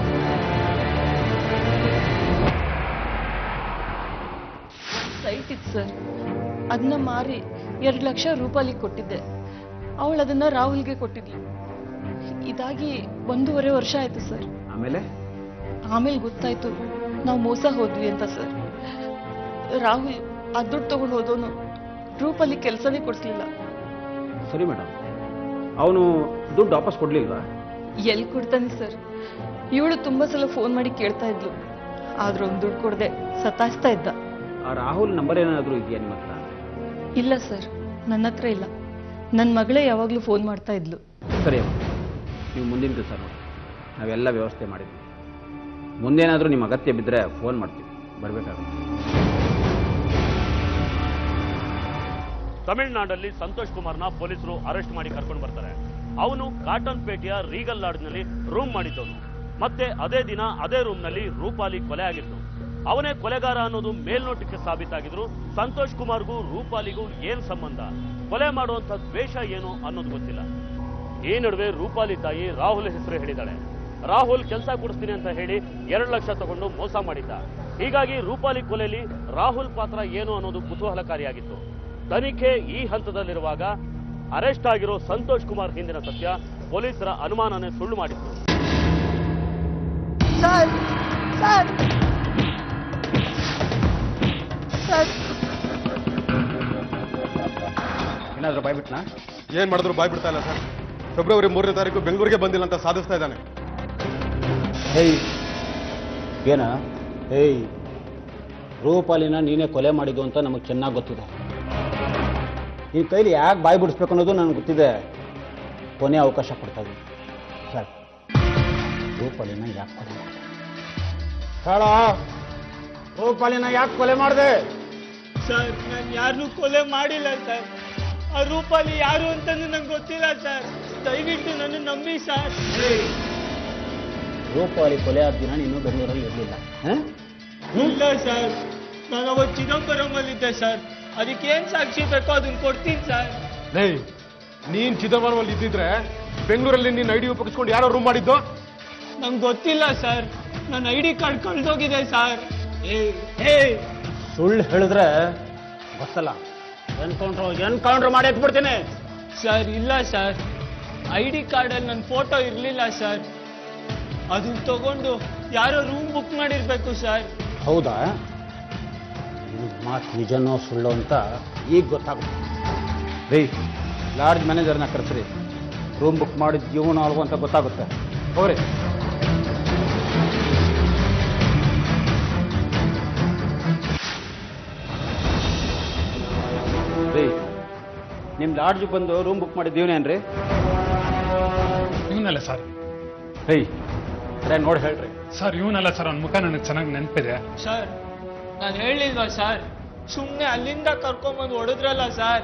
ಸೈಟ್ ಇತ್ತು ಸರ್ ಅದನ್ನ ಮಾರಿ ಎರಡು ಲಕ್ಷ ರೂಪಾಯಿಗೆ ಕೊಟ್ಟಿದ್ದೆ ಅವಳು ಅದನ್ನ ರಾಹುಲ್ಗೆ ಕೊಟ್ಟಿದ್ಲು ಇದಾಗಿ ಒಂದೂವರೆ ವರ್ಷ ಆಯ್ತು ಸರ್ ಆಮೇಲೆ ಆಮೇಲೆ ಗೊತ್ತಾಯ್ತು ನಾವು ಮೋಸ ಹೋದ್ವಿ ಅಂತ ಸರ್ ರಾಹುಲ್ ಆ ದುಡ್ಡು ತಗೊಂಡು ಹೋದವನು ರೂಪಲ್ಲಿ ಕೆಲಸನೇ ಕೊಡಿಸ್ಲಿಲ್ಲ ಸರಿ ಮೇಡಮ್ ಅವನು ದುಡ್ಡು ವಾಪಸ್ ಕೊಡ್ಲಿಲ್ವಾ ಎಲ್ಲಿ ಕೊಡ್ತಾನೆ ಸರ್ ಇವಳು ತುಂಬಾ ಸಲ ಫೋನ್ ಮಾಡಿ ಕೇಳ್ತಾ ಇದ್ಲು ಆದ್ರೆ ಒಂದು ದುಡ್ಡು ಕೊಡದೆ ಸತಾಯಿಸ್ತಾ ಇದ್ದ ಆ ರಾಹುಲ್ ನಂಬರ್ ಏನಾದರೂ ಇದೆಯಾ ನಿಮ್ಮ ಹತ್ರ ಇಲ್ಲ ಸರ್ ನನ್ನ ಹತ್ರ ಇಲ್ಲ ನನ್ನ ಮಗಳೇ ಯಾವಾಗಲೂ ಫೋನ್ ಮಾಡ್ತಾ ಇದ್ಲು ಸರಿ ಅಮ್ಮ ನೀವು ಮುಂದಿನ ಕೆಲಸ ನೋಡಿ ನಾವೆಲ್ಲ ವ್ಯವಸ್ಥೆ ಮಾಡಿದ್ವಿ ಮುಂದೇನಾದರೂ ನಿಮ್ಮ ಅಗತ್ಯ ಬಿದ್ದರೆ ಫೋನ್ ಮಾಡ್ತೀವಿ ಬರಬೇಕಾಗುತ್ತೆ ತಮಿಳುನಾಡಲ್ಲಿ ಸಂತೋಷ್ ಕುಮಾರ್ನ ಪೊಲೀಸರು ಅರೆಸ್ಟ್ ಮಾಡಿ ಕರ್ಕೊಂಡು ಬರ್ತಾರೆ ಅವನು ಕಾಟನ್ ಪೇಟೆಯ ರೀಗಲ್ ಲಾಡ್ಜ್ನಲ್ಲಿ ರೂಮ್ ಮಾಡಿದ್ದವನು ಮತ್ತೆ ಅದೇ ದಿನ ಅದೇ ರೂಮ್ನಲ್ಲಿ ರೂಪಾಲಿ ಕೊಲೆ ಆಗಿತ್ತು ಅವನೇ ಕೊಲೆಗಾರ ಅನ್ನೋದು ಮೇಲ್ನೋಟಕ್ಕೆ ಸಾಬೀತಾಗಿದ್ರು ಸಂತೋಷ್ ಕುಮಾರ್ಗೂ ರೂಪಾಲಿಗೂ ಏನ್ ಸಂಬಂಧ ಕೊಲೆ ಮಾಡುವಂತ ದ್ವೇಷ ಏನು ಅನ್ನೋದು ಗೊತ್ತಿಲ್ಲ ಈ ನಡುವೆ ರೂಪಾಲಿ ತಾಯಿ ರಾಹುಲ್ ಹೆಸರು ಹೇಳಿದ್ದಾಳೆ ರಾಹುಲ್ ಕೆಲಸ ಕೊಡಿಸ್ತೀನಿ ಅಂತ ಹೇಳಿ ಎರಡು ಲಕ್ಷ ತಗೊಂಡು ಮೋಸ ಮಾಡಿದ್ದ ಹೀಗಾಗಿ ರೂಪಾಲಿ ಕೊಲೆಯಲ್ಲಿ ರಾಹುಲ್ ಪಾತ್ರ ಏನು ಅನ್ನೋದು ಕುತೂಹಲಕಾರಿಯಾಗಿತ್ತು ತನಿಖೆ ಈ ಹಂತದಲ್ಲಿರುವಾಗ ಅರೆಸ್ಟ್ ಆಗಿರೋ ಸಂತೋಷ್ ಕುಮಾರ್ ಹಿಂದಿನ ಸತ್ಯ ಪೊಲೀಸರ ಅನುಮಾನನೇ ಸುಳ್ಳು ಮಾಡಿತ್ತು ಸರ್ ಸರ್ ಸರ್ ಏನಾದರೂ ಬಾಯ್ಬಿಟ್ನಾ ಏನ್ ಮಾಡಿದ್ರು ಬಾಯ್ ಬಿಡ್ತಾ ಇಲ್ಲ ಸರ್ ಫೆಬ್ರವರಿ ಮೂರನೇ ತಾರೀಕು ಬೆಂಗಳೂರಿಗೆ ಬಂದಿಲ್ಲ ಅಂತ ಸಾಧಿಸ್ತಾ ಇದ್ದಾನೆ ಹೇಯ್ ಏನ ಹೇಯ್ ರೂಪಾಲಿನ ನೀನೇ ಕೊಲೆ ಮಾಡಿದ್ದು ಅಂತ ನಮಗೆ ಚೆನ್ನಾಗಿ ಗೊತ್ತಿದೆ ಈ ಕೈಲಿ ಯಾಕೆ ಬಾಯಿ ಬಿಡಿಸ್ಬೇಕು ಅನ್ನೋದು ನನಗೆ ಗೊತ್ತಿದೆ ಕೊನೆ ಅವಕಾಶ ಕೊಡ್ತಾ ಇದ್ದೀನಿ ಸರ್ ರೂಪಾಲಿನ ಯಾಕೆ ಕೊಲೆ ಮಾಡಿದೆ ಹೇಳ ರೂಪಾಲಿನ ಯಾಕೆ ಕೊಲೆ ಮಾಡಿದೆ ಸರ್ ನಾನು ಯಾರನ್ನೂ ಕೊಲೆ ಮಾಡಿಲ್ಲ ಸರ್ ಆ ರೂಪಾಲಿ ಯಾರು ಅಂತಂದು ನಂಗೆ ಗೊತ್ತಿಲ್ಲ ಸರ್ ದಯವಿಟ್ಟು ನನ್ನ ನಂಬಿ ಸರ್ ರೂಪಾಲಿ ಕೊಲೆ ಆದ ದಿನ ನೀನು ಬೆಂಗಳೂರಲ್ಲಿ ಇರಲಿಲ್ಲ ಇಲ್ಲ ಸರ್ ನಾನು ಅವತ್ತು ಚಿದಂಬರಮಲ್ಲಿದ್ದೆ ಸರ್ ಅದಕ್ಕೆ ಏನ್ ಸಾಕ್ಷಿ ಬೇಕೋ ಅದನ್ನ ಕೊಡ್ತೀನಿ ಸರ್ ಲೇ ನೀನ್ ಚಿದಂಬರಮಲ್ಲಿ ಇದ್ದಿದ್ರೆ ಬೆಂಗಳೂರಲ್ಲಿ ನೀನ್ ಐಡಿ ಉಪಯೋಗಿಸ್ಕೊಂಡು ಯಾರೋ ರೂಮ್ ಮಾಡಿದ್ದು ನಂಗೆ ಗೊತ್ತಿಲ್ಲ ಸರ್ ನನ್ನ ಐ ಡಿ ಕಾರ್ಡ್ ಕಳ್ದೋಗಿದೆ ಸರ್ ಏ ಏ ಸುಳ್ಳು ಹೇಳಿದ್ರೆ ಗೊತ್ತಲ್ಲ ಎನ್ಕೌಂಟ್ರ್ ಎನ್ಕೌಂಟ್ರ್ ಮಾಡಿ ಎತ್ಬಿಡ್ತೀನಿ ಸರ್ ಇಲ್ಲ ಸರ್ ಐ ಡಿ ಕಾರ್ಡಲ್ಲಿ ನನ್ನ ಫೋಟೋ ಇರಲಿಲ್ಲ ಸರ್ ಅದನ್ನ ತಗೊಂಡು ಯಾರೋ ರೂಮ್ ಬುಕ್ ಮಾಡಿರ್ಬೇಕು ಸರ್ ಹೌದಾ ಈ ಮಾತು ನಿಜನೋ ಸುಳ್ಳು ಅಂತ ಈಗ ಗೊತ್ತಾಗುತ್ತೆ ರೀ ಲಾಡ್ಜ್ ಮ್ಯಾನೇಜರ್ನ ಕರೆಸ್ರಿ ರೂಮ್ ಬುಕ್ ಮಾಡಿದ ಜೀವನ ಅಲ್ವೋ ಅಂತ ಗೊತ್ತಾಗುತ್ತೆ ಹೋಗ್ರಿ ರೀ ನಿಮ್ಮ ಲಾಡ್ಜ್ ಬಂದು ರೂಮ್ ಬುಕ್ ಮಾಡಿದ ಜೀವನೇನ್ರಿ ಇವನಲ್ಲ ಸರ್ ರೀ ಅದೇ ನೋಡಿ ಹೇಳ್ರಿ ಸರ್ ಇವನಲ್ಲ ಸರ್ ಅವ್ನ ಮುಖ ನನಗೆ ಚೆನ್ನಾಗಿ ನೆನಪಿದೆ ಸರ್ ನಾನು ಹೇಳಿಲ್ವಾ ಸರ್ ಸುಮ್ಮನೆ ಅಲ್ಲಿಂದ ಕರ್ಕೊಂಬಂದು ಹೊಡೆದ್ರಲ್ಲ ಸರ್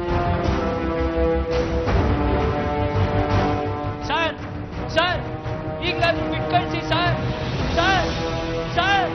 ಸರ್ ಸರ್ ಈಗ ನಾನು ಬಿಟ್ಟು ಕಳಿಸಿ ಸರ್ ಸರ್ ಸರ್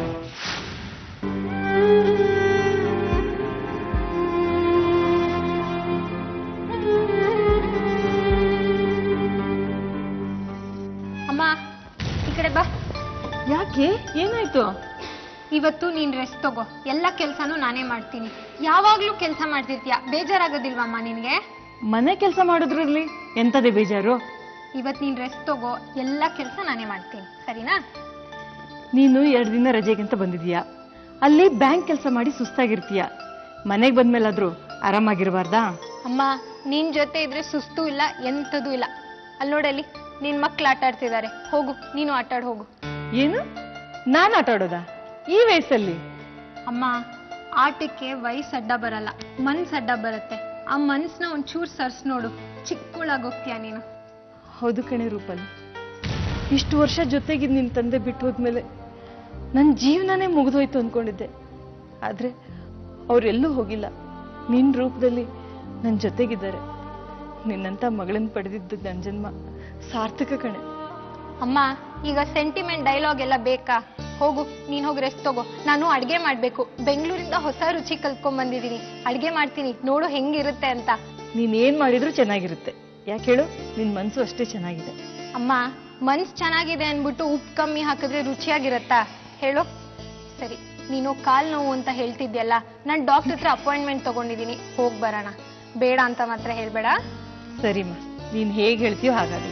ಅಮ್ಮ ಈ ಕಡೆ ಬಾ ಯಾಕೆ ಏನಾಯ್ತು ಇವತ್ತು ನೀನ್ ರೆಸ್ಟ್ ತಗೋ ಎಲ್ಲ ಕೆಲ್ಸನೂ ನಾನೇ ಮಾಡ್ತೀನಿ ಯಾವಾಗ್ಲೂ ಕೆಲಸ ಮಾಡ್ತಿರ್ತೀಯ ಬೇಜಾರಾಗೋದಿಲ್ವಮ್ಮ ನಿನ್ಗೆ ಮನೆ ಕೆಲಸ ಮಾಡೋದ್ರಲ್ಲಿ ಎಂತದೇ ಬೇಜಾರು ಇವತ್ತು ನೀನ್ ರೆಸ್ಟ್ ತಗೋ ಎಲ್ಲ ಕೆಲಸ ನಾನೇ ಮಾಡ್ತೀನಿ ಸರಿನಾ ನೀನು ಎರಡು ದಿನ ರಜೆಗಂತ ಬಂದಿದೀಯಾ ಅಲ್ಲಿ ಬ್ಯಾಂಕ್ ಕೆಲಸ ಮಾಡಿ ಸುಸ್ತಾಗಿರ್ತೀಯ ಮನೆಗೆ ಬಂದ್ಮೇಲಾದ್ರೂ ಆರಾಮಾಗಿರ್ಬಾರ್ದಾ ಅಮ್ಮ ನಿನ್ ಜೊತೆ ಇದ್ರೆ ಸುಸ್ತು ಇಲ್ಲ ಎಂಥದೂ ಇಲ್ಲ ಅಲ್ಲಿ ನೋಡಲ್ಲಿ ನಿನ್ ಮಕ್ಳು ಆಟ ಆಡ್ತಿದ್ದಾರೆ ಹೋಗು ನೀನು ಆಟ ಆಡ್ ಹೋಗು ಏನು ನಾನು ಆಟ ಆಡೋದಾ ಈ ವಯಸ್ಸಲ್ಲಿ ಅಮ್ಮ ಆಟಕ್ಕೆ ವಯಸ್ಸು ಅಡ್ಡ ಬರಲ್ಲ ಮನ್ಸ್ ಅಡ್ಡ ಬರುತ್ತೆ ಆ ಮನ್ಸ್ನ ಒಂಚೂರು ಸರ್ಸ್ ನೋಡು ಚಿಕ್ಕಳಾಗೋಗ್ತೀಯ ನೀನು ಹೌದು ಕಣೆ ರೂಪಲ್ಲಿ ಇಷ್ಟು ವರ್ಷ ಜೊತೆಗಿದ್ ನಿನ್ ತಂದೆ ಬಿಟ್ಟು ಹೋದ್ಮೇಲೆ ನನ್ನ ಜೀವನನೇ ಮುಗಿದೋಯ್ತು ಅನ್ಕೊಂಡಿದ್ದೆ ಆದ್ರೆ ಅವರೆಲ್ಲೂ ಹೋಗಿಲ್ಲ ನಿನ್ ರೂಪದಲ್ಲಿ ನನ್ನ ಜೊತೆಗಿದ್ದಾರೆ ನಿನ್ನಂತ ಮಗಳನ್ನ ಪಡೆದಿದ್ದು ನನ್ನ ಜನ್ಮ ಸಾರ್ಥಕ ಕಣೆ ಅಮ್ಮ ಈಗ ಸೆಂಟಿಮೆಂಟ್ ಡೈಲಾಗ್ ಎಲ್ಲ ಬೇಕಾ ಹೋಗು ನೀನ್ ಹೋಗಿ ರೆಸ್ಟ್ ತಗೋ ನಾನು ಅಡ್ಗೆ ಮಾಡ್ಬೇಕು ಬೆಂಗಳೂರಿಂದ ಹೊಸ ರುಚಿ ಕಲ್ತ್ಕೊಂಡ್ ಬಂದಿದೀನಿ ಅಡ್ಗೆ ಮಾಡ್ತೀನಿ ನೋಡು ಹೆಂಗಿರುತ್ತೆ ಅಂತ ನೀನ್ ಏನ್ ಮಾಡಿದ್ರು ಚೆನ್ನಾಗಿರುತ್ತೆ ಯಾಕೆ ಹೇಳು ನಿನ್ ಮನ್ಸು ಅಷ್ಟೇ ಚೆನ್ನಾಗಿದೆ ಅಮ್ಮ ಮನ್ಸ್ ಚೆನ್ನಾಗಿದೆ ಅನ್ಬಿಟ್ಟು ಉಪ್ಪು ಕಮ್ಮಿ ಹಾಕಿದ್ರೆ ರುಚಿಯಾಗಿರತ್ತಾ ಹೇಳು ಸರಿ ನೀನು ಕಾಲ್ ನೋವು ಅಂತ ಹೇಳ್ತಿದ್ಯಲ್ಲ ನಾನು ಡಾಕ್ಟರ್ ಹತ್ರ ಅಪಾಯಿಂಟ್ಮೆಂಟ್ ತಗೊಂಡಿದ್ದೀನಿ ಹೋಗ್ ಬರೋಣ ಬೇಡ ಅಂತ ಮಾತ್ರ ಹೇಳ್ಬೇಡ ಸರಿಮ್ಮ ನೀನ್ ಹೇಗ್ ಹೇಳ್ತೀಯೋ ಹಾಗಾಗಲಿ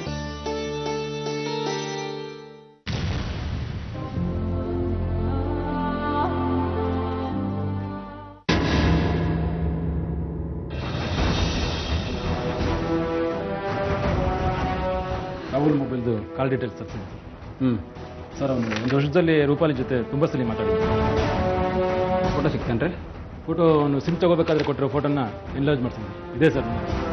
ರಾಹುಲ್ ಮೊಬೈಲ್ದು ಕಾಲ್ ಡೀಟೇಲ್ಸ್ ತರಿಸಿದೆ ಹ್ಞೂ ಸರ್ ಅವನು ಒಂದು ವರ್ಷದಲ್ಲಿ ರೂಪಾಲಿ ಜೊತೆ ತುಂಬ ಸಲ ಮಾತಾಡಿದ್ದೆ ಫೋಟೋ ಸಿಗ್ತೇನೆ ರೀ ಫೋಟೋ ಅವನು ಸಿಮ್ ತಗೋಬೇಕಾದ್ರೆ ಕೊಟ್ಟಿರೋ ಫೋಟೋನ ಎನ್ಲಾರ್ಜ್ ಮಾಡ್ತೀನಿ ಇದೆ ಸರ್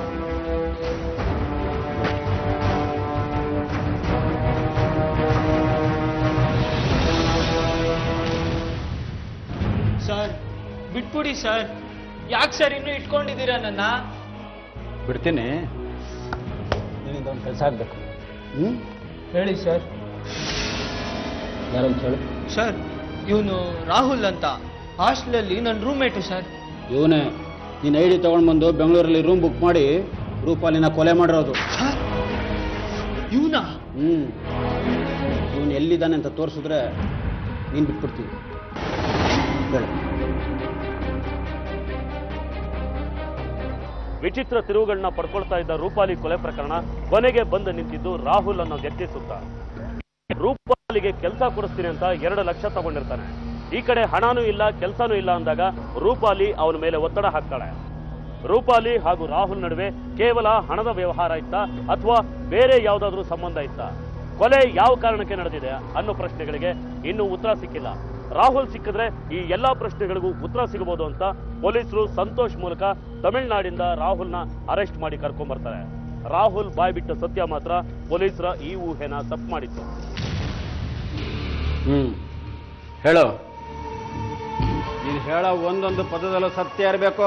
ಸರ್ ಬಿಟ್ಬಿಡಿ ಸರ್ ಯಾಕೆ ಸರ್ ಇನ್ನೂ ಇಟ್ಕೊಂಡಿದ್ದೀರಾ ನನ್ನ ಬಿಡ್ತೀನಿ ನಿನ್ನಿಂದ ಒಂದು ಕೆಲಸ ಆಗಬೇಕು ಹ್ಞೂ ಹೇಳಿ ಸರ್ ಯಾರಂತ ಹೇಳಿ ಸರ್ ಇವನು ರಾಹುಲ್ ಅಂತ ಹಾಸ್ಟೆಲಲ್ಲಿ ನನ್ನ ರೂಮ್ಮೇಟು ಸರ್ ಇವನೇ ನೀನು ಐ ಡಿ ತೊಗೊಂಡು ಬೆಂಗಳೂರಲ್ಲಿ ರೂಮ್ ಬುಕ್ ಮಾಡಿ ರೂಪಾಲಿನ ಕೊಲೆ ಮಾಡಿರೋದು ಇವನಾ ಹ್ಞೂ ಇವನು ಎಲ್ಲಿದ್ದಾನೆ ಅಂತ ತೋರಿಸಿದ್ರೆ ನೀನು ಬಿಟ್ಬಿಡ್ತೀವಿ ಹೇಳು ವಿಚಿತ್ರ ತಿರುವುಗಳನ್ನ ಪಡ್ಕೊಳ್ತಾ ಇದ್ದ ರೂಪಾಲಿ ಕೊಲೆ ಪ್ರಕರಣ ಕೊನೆಗೆ ಬಂದು ನಿಂತಿದ್ದು ರಾಹುಲ್ ಅನ್ನೋ ವ್ಯಕ್ತಿ ಸುತ್ತ ರೂಪಾಲಿಗೆ ಕೆಲಸ ಕೊಡಿಸ್ತೀನಿ ಅಂತ ಎರಡು ಲಕ್ಷ ತಗೊಂಡಿರ್ತಾನೆ ಈ ಕಡೆ ಹಣನೂ ಇಲ್ಲ ಕೆಲಸನೂ ಇಲ್ಲ ಅಂದಾಗ ರೂಪಾಲಿ ಅವನ ಮೇಲೆ ಒತ್ತಡ ಹಾಕ್ತಾಳೆ ರೂಪಾಲಿ ಹಾಗೂ ರಾಹುಲ್ ನಡುವೆ ಕೇವಲ ಹಣದ ವ್ಯವಹಾರ ಇತ್ತಾ ಅಥವಾ ಬೇರೆ ಯಾವುದಾದ್ರೂ ಸಂಬಂಧ ಇತ್ತಾ ಕೊಲೆ ಯಾವ ಕಾರಣಕ್ಕೆ ನಡೆದಿದೆ ಅನ್ನೋ ಪ್ರಶ್ನೆಗಳಿಗೆ ಇನ್ನೂ ಉತ್ತರ ಸಿಕ್ಕಿಲ್ಲ ರಾಹುಲ್ ಸಿಕ್ಕಿದ್ರೆ ಈ ಎಲ್ಲಾ ಪ್ರಶ್ನೆಗಳಿಗೂ ಉತ್ತರ ಸಿಗಬಹುದು ಅಂತ ಪೊಲೀಸರು ಸಂತೋಷ್ ಮೂಲಕ ತಮಿಳುನಾಡಿಂದ ರಾಹುಲ್ನ ಅರೆಸ್ಟ್ ಮಾಡಿ ಕರ್ಕೊಂಡ್ ಬರ್ತಾರೆ ರಾಹುಲ್ ಬಾಯ್ಬಿಟ್ಟ ಸತ್ಯ ಮಾತ್ರ ಪೊಲೀಸರ ಈ ಊಹೆನ ತಪ್ಪು ಮಾಡಿತ್ತು ಹ್ಞೂ ಹೇಳು ನೀನು ಹೇಳೋ ಒಂದೊಂದು ಪದದಲ್ಲೂ ಸತ್ಯ ಇರಬೇಕು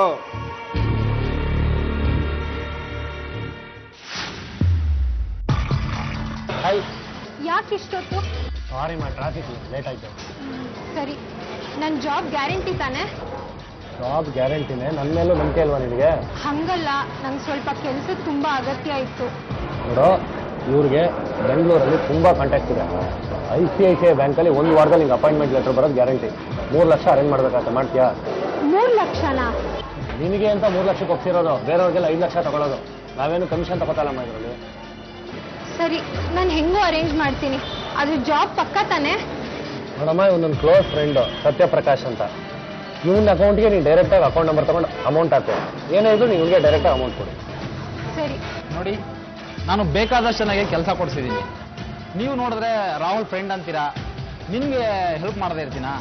ಹಾಯ್ ಯಾಕೆ ಇಷ್ಟೊತ್ತು ಸಾರಿ ಮಾ ಟ್ರಾಫಿಕ್ ಲೇಟ್ ಆಯ್ತು ಸರಿ ನನ್ನ ಜಾಬ್ ಗ್ಯಾರಂಟಿ ತಾನೆ ಜಾಬ್ ಗ್ಯಾರಂಟಿನೇ ನನ್ನ ಮೇಲೂ ನಂಬಿಕೆ ಅಲ್ವಾ ನಿನಗೆ ಹಂಗಲ್ಲ ನಂಗೆ ಸ್ವಲ್ಪ ಕೆಲಸ ತುಂಬಾ ಅಗತ್ಯ ಇತ್ತು ನೋಡು ಇವ್ರಿಗೆ ಬೆಂಗಳೂರಲ್ಲಿ ತುಂಬ ಕಾಂಟ್ಯಾಕ್ಟ್ ಇದೆ I C I C I ಬ್ಯಾಂಕಲ್ಲಿ ಒಂದು ವಾರದಲ್ಲಿ ನಿಂಗೆ ಅಪಾಯಿಂಟ್ಮೆಂಟ್ ಲೆಟರ್ ಬರೋದು ಗ್ಯಾರಂಟಿ ಮೂರು ಲಕ್ಷ ಅರೇಂಜ್ ಮಾಡ್ಬೇಕಾಗತ್ತೆ ಮಾಡ್ತೀಯಾ ಮೂರ್ ಲಕ್ಷನಾ ನಿನಗೆ ಅಂತ ಮೂರು ಲಕ್ಷಕ್ಕೆ ಒಪ್ಸಿರೋದು ಬೇರೆಯವ್ರಿಗೆಲ್ಲ ಐದು ಲಕ್ಷ ತಗೊಳ್ಳೋದು ನಾವೇನು ಕಮಿಷನ್ ತಗೋತಲ್ಲಮ್ಮ ಇದರಲ್ಲಿ ಸರಿ ನಾನು ಹೆಂಗೂ ಅರೇಂಜ್ ಮಾಡ್ತೀನಿ ಅದು ಜಾಬ್ ಪಕ್ಕ ತಾನೆ ನೋಡಮ್ಮ ಇವನೊಂದು ಕ್ಲೋಸ್ ಫ್ರೆಂಡು ಸತ್ಯಪ್ರಕಾಶ್ ಅಂತ ಇವನ ಅಕೌಂಟ್ಗೆ ನೀನು ಡೈರೆಕ್ಟಾಗಿ ಅಕೌಂಟ್ ನಂಬರ್ ತಗೊಂಡು ಅಮೌಂಟ್ ಹಾಕು ಏನೇ ಇದ್ರು ನೀವು ಇವನಿಗೆ ಡೈರೆಕ್ಟಾಗಿ ಅಮೌಂಟ್ ಕೊಡಿ ಸರಿ ನೋಡಿ ನಾನು ಬೇಕಾದಷ್ಟು ಚೆನ್ನಾಗಿ ಕೆಲಸ ಕೊಡಿಸಿದ್ದೀನಿ ನೀವು ನೋಡಿದ್ರೆ ರಾಹುಲ್ ಫ್ರೆಂಡ್ ಅಂತೀರಾ ನಿಮಗೆ ಹೆಲ್ಪ್ ಮಾಡದೇ ಇರ್ತೀನಾ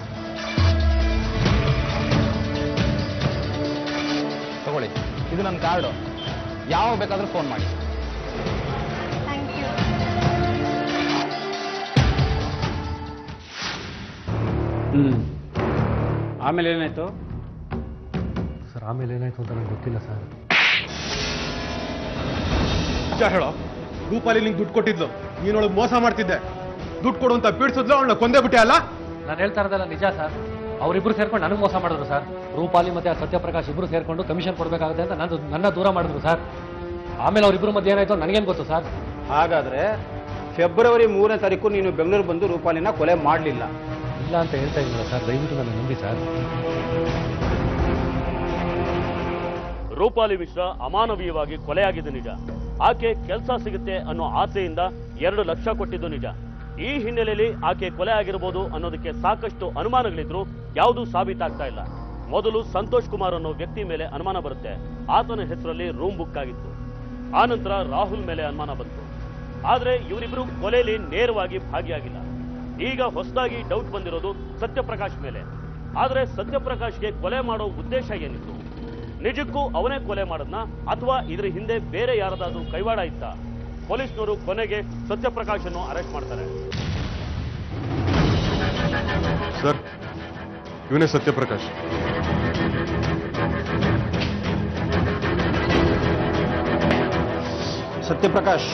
ತಗೊಳ್ಳಿ ಇದು ನನ್ನ ಕಾರ್ಡು ಯಾವಾಗ ಬೇಕಾದ್ರೂ ಫೋನ್ ಮಾಡಿ ಥ್ಯಾಂಕ್ ಯು ಹ್ಞೂ ಆಮೇಲೆ ಏನಾಯ್ತು ಸರ್ ಆಮೇಲೆ ಏನಾಯ್ತು ಅಂತ ನಂಗೆ ಗೊತ್ತಿಲ್ಲ ಸರ್ ನಿಜ ಹೇಳೋ ರೂಪಾಲಿ ನಿಂಗೆ ದುಡ್ಡು ಕೊಟ್ಟಿದ್ಲು ನೀನೊಳಗೆ ಮೋಸ ಮಾಡ್ತಿದ್ದೆ ದುಡ್ಡು ಕೊಡು ಅಂತ ಪೀಡ್ಸಿದ್ಲು ಅವಳನ್ನ ಕೊಂದೇ ಬಿಟ್ಟೆ ಅಲ್ಲ ನಾನು ಹೇಳ್ತಾ ಇರೋದಲ್ಲ ನಿಜ ಸರ್ ಅವರಿಬ್ರು ಸೇರ್ಕೊಂಡು ನನಗೆ ಮೋಸ ಮಾಡಿದ್ರು ಸರ್ ರೂಪಾಲಿ ಮತ್ತೆ ಆ ಸತ್ಯಪ್ರಕಾಶ್ ಇಬ್ರು ಸೇರ್ಕೊಂಡು ಕಮಿಷನ್ ಕೊಡಬೇಕಾಗುತ್ತೆ ಅಂತ ನಾನು ನನ್ನ ದೂರ ಮಾಡಿದ್ರು ಸರ್ ಆಮೇಲೆ ಅವರಿಬ್ರು ಮಧ್ಯೆ ಏನಾಯ್ತು ನನಗೇನು ಗೊತ್ತು ಸರ್ ಹಾಗಾದ್ರೆ ಫೆಬ್ರವರಿ ಮೂರನೇ ತಾರೀಕು ನೀನು ಬೆಂಗಳೂರು ಬಂದು ರೂಪಾಲಿನ ಕೊಲೆ ಮಾಡಲಿಲ್ಲ ಇಲ್ಲ ಅಂತ ಹೇಳ್ತಾ ಇದ್ದೀರಾ ಸರ್ ದಯವಿಟ್ಟು ನನ್ನ ನಂಬಿ ಸರ್ ರೂಪಾಲಿ ಮಿಶ್ರಾ ಅಮಾನವೀಯವಾಗಿ ಕೊಲೆಯಾಗಿದ್ದು ನಿಜ ಆಕೆ ಕೆಲಸ ಸಿಗುತ್ತೆ ಅನ್ನೋ ಆಸೆಯಿಂದ ಎರಡು ಲಕ್ಷ ಕೊಟ್ಟಿದ್ದು ನಿಜ ಈ ಹಿನ್ನೆಲೆಯಲ್ಲಿ ಆಕೆ ಕೊಲೆ ಆಗಿರಬಹುದು ಅನ್ನೋದಕ್ಕೆ ಸಾಕಷ್ಟು ಅನುಮಾನಗಳಿದ್ರು ಯಾವುದೂ ಸಾಬೀತಾಗ್ತಾ ಇಲ್ಲ ಮೊದಲು ಸಂತೋಷ್ ಕುಮಾರ್ ಅನ್ನೋ ವ್ಯಕ್ತಿ ಮೇಲೆ ಅನುಮಾನ ಬರುತ್ತೆ ಆತನ ಹೆಸರಲ್ಲಿ ರೂಮ್ ಬುಕ್ ಆಗಿತ್ತು ಆನಂತರ ರಾಹುಲ್ ಮೇಲೆ ಅನುಮಾನ ಬಂತು ಆದ್ರೆ ಇವರಿಬ್ರು ಕೊಲೆಯಲ್ಲಿ ನೇರವಾಗಿ ಭಾಗಿಯಾಗಿಲ್ಲ ಈಗ ಹೊಸದಾಗಿ ಡೌಟ್ ಬಂದಿರೋದು ಸತ್ಯಪ್ರಕಾಶ್ ಮೇಲೆ ಆದ್ರೆ ಸತ್ಯಪ್ರಕಾಶ್ಗೆ ಕೊಲೆ ಮಾಡೋ ಉದ್ದೇಶ ಏನಿತ್ತು ನಿಜಕ್ಕೂ ಅವನೇ ಕೊಲೆ ಮಾಡದ್ನ ಅಥವಾ ಇದ್ರ ಹಿಂದೆ ಬೇರೆ ಯಾರದಾದ್ರೂ ಕೈವಾಡ ಇತ್ತ ಪೊಲೀಸ್ನವರು ಕೊನೆಗೆ ಸತ್ಯಪ್ರಕಾಶ್ ಅನ್ನು ಅರೆಸ್ಟ್ ಮಾಡ್ತಾರೆ ಸರ್ ಇವನೇ ಸತ್ಯಪ್ರಕಾಶ್ ಸತ್ಯಪ್ರಕಾಶ್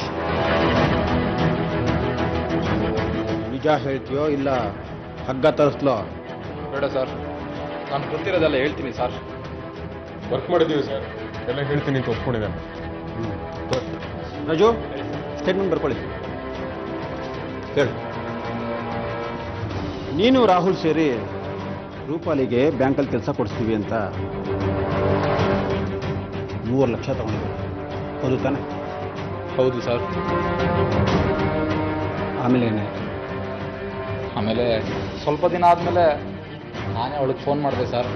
ನಿಜ ಹೇಳ್ತೀಯೋ ಇಲ್ಲ ಹಗ್ಗ ತರಿಸ್ಲೋ ಬೇಡ ಸರ್ ನಾನು ಗೊತ್ತಿರೋದೆಲ್ಲ ಹೇಳ್ತೀನಿ ಸರ್ ವರ್ಕ್ ಮಾಡಿದ್ದೀವಿ ಸರ್ ಎಲ್ಲ ಹೇಳ್ತೀನಿ ಅಂತ ಒಪ್ಕೊಂಡಿದ್ದಾನೆ ರಾಜು ಸ್ಟೇಟ್ಮೆಂಟ್ ಬರ್ಕೊಳ್ಳಿ ಹೇಳು ನೀನು ರಾಹುಲ್ ಸೇರಿ ರೂಪಾಲಿಗೆ ಬ್ಯಾಂಕಲ್ಲಿ ಕೆಲಸ ಕೊಡಿಸ್ತೀವಿ ಅಂತ ಮೂರು ಲಕ್ಷ ತಗೊಂಡಿದ್ದೆ ಹೌದು ತಾನೆ ಹೌದು ಸರ್ ಆಮೇಲೆ ಏನಾಯ್ತು ಆಮೇಲೆ ಸ್ವಲ್ಪ ದಿನ ಆದಮೇಲೆ ನಾನೇ ಅವಳಿಗೆ ಫೋನ್ ಮಾಡಿದೆ ಸರ್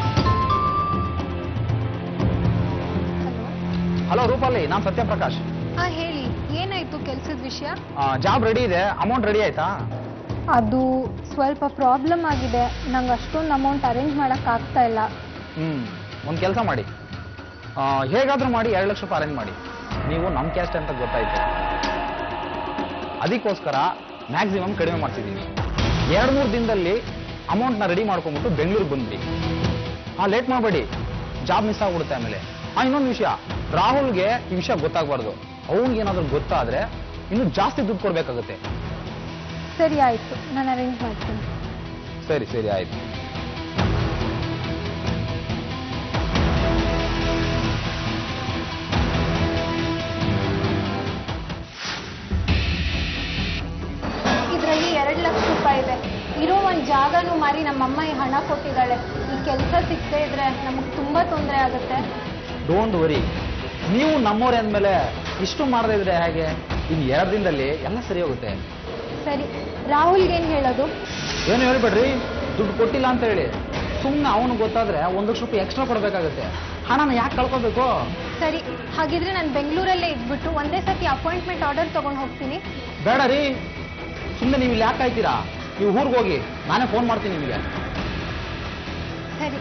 ಹಲೋ ರೂಪಾಲಿ ನಾನು ಸತ್ಯಪ್ರಕಾಶ್ ಹಾ ಹೇಳಿ ಏನಾಯ್ತು ಕೆಲ್ಸದ ವಿಷಯ ಜಾಬ್ ರೆಡಿ ಇದೆ ಅಮೌಂಟ್ ರೆಡಿ ಆಯ್ತಾ ಅದು ಸ್ವಲ್ಪ ಪ್ರಾಬ್ಲಮ್ ಆಗಿದೆ ನಂಗೆ ಅಷ್ಟೊಂದು ಅಮೌಂಟ್ ಅರೇಂಜ್ ಮಾಡಕ್ ಆಗ್ತಾ ಇಲ್ಲ ಹ್ಮ್ ಒಂದು ಕೆಲಸ ಮಾಡಿ ಆ, ಹೇಗಾದ್ರೂ ಮಾಡಿ ಎರಡು ಲಕ್ಷ ರೂಪಾಯಿ ಅರೇಂಜ್ ಮಾಡಿ ನೀವು ನಮ್ಮ ಕ್ಯಾಸ್ಟ್ ಅಂತ ಗೊತ್ತಾಯ್ತು ಅದಕ್ಕೋಸ್ಕರ ಮ್ಯಾಕ್ಸಿಮಮ್ ಕಡಿಮೆ ಮಾಡ್ತಿದ್ದೀನಿ ಎರಡು ಮೂರು ದಿನದಲ್ಲಿ ಅಮೌಂಟ್ನ ರೆಡಿ ಮಾಡ್ಕೊಂಬಿಟ್ಟು ಬೆಂಗಳೂರಿಗೆ ಬಂದ್ಬಿಡಿ ಹಾಂ ಲೇಟ್ ಮಾಡಬೇಡಿ ಜಾಬ್ ಮಿಸ್ ಆಗ್ಬಿಡುತ್ತೆ ಆಮೇಲೆ ಹಾಂ ಇನ್ನೊಂದು ವಿಷಯ ರಾಹುಲ್ಗೆ ಈ ವಿಷಯ ಗೊತ್ತಾಗಬಾರ್ದು ಅವ್ನಿಗೆ ಏನಾದರೂ ಗೊತ್ತಾದ್ರೆ ಇನ್ನೂ ಜಾಸ್ತಿ ದುಡ್ಡು ಕೊಡಬೇಕಾಗುತ್ತೆ ಸರಿ ಆಯ್ತು ನಾನು ಅರೇಂಜ್ ಮಾಡ್ತೀನಿ ಸರಿ ಸರಿ ಆಯ್ತು ಇದರಲ್ಲಿ ಎರಡು ಲಕ್ಷ ರೂಪಾಯಿ ಇದೆ ಇರೋ ಒಂದು ಜಾಗನೂ ಮಾರಿ ನಮ್ಮಮ್ಮ ಈ ಹಣ ಕೊಟ್ಟಿದ್ದಾಳೆ ಈ ಕೆಲಸ ಸಿಗದೆ ಇದ್ರೆ ನಮಗೆ ತುಂಬಾ ತೊಂದರೆ ಆಗುತ್ತೆ ಡೋಂಟ್ ವರಿ ನೀವು ನಮ್ಮವ್ರೆ ಅಂದಮೇಲೆ ಇಷ್ಟು ಮಾಡದೇ ಇದ್ರೆ ಹೇಗೆ ಇನ್ನು ಎರಡು ದಿನದಲ್ಲಿ ಎಲ್ಲ ಸರಿ ಹೋಗುತ್ತೆ ಸರಿ ರಾಹುಲ್ಗೇನು ಹೇಳೋದು ಏನು ಹೇಳ್ಬೇಡ್ರಿ ದುಡ್ಡು ಕೊಟ್ಟಿಲ್ಲ ಅಂತ ಹೇಳಿ ಸುಮ್ಮನೆ ಅವನು ಗೊತ್ತಾದ್ರೆ ಒಂದು ಲಕ್ಷ ರೂಪಾಯಿ ಎಕ್ಸ್ಟ್ರಾ ಕೊಡಬೇಕಾಗುತ್ತೆ ಹಣನ ಯಾಕೆ ಕಳ್ಕೊಬೇಕು ಸರಿ ಹಾಗಿದ್ರೆ ನಾನು ಬೆಂಗಳೂರಲ್ಲೇ ಇದ್ಬಿಟ್ಟು ಒಂದೇ ಸತಿ ಅಪಾಯಿಂಟ್ಮೆಂಟ್ ಆರ್ಡರ್ ತಗೊಂಡು ಹೋಗ್ತೀನಿ ಬೇಡ ರೀ ಸುಮ್ಮನೆ ನೀವು ಇಲ್ಲಿ ಯಾಕೆ ಕಾಯ್ತೀರಾ ನೀವು ಊರಿಗೆ ಹೋಗಿ ನಾನೇ ಫೋನ್ ಮಾಡ್ತೀನಿ ನಿಮಗೆ ಸರಿ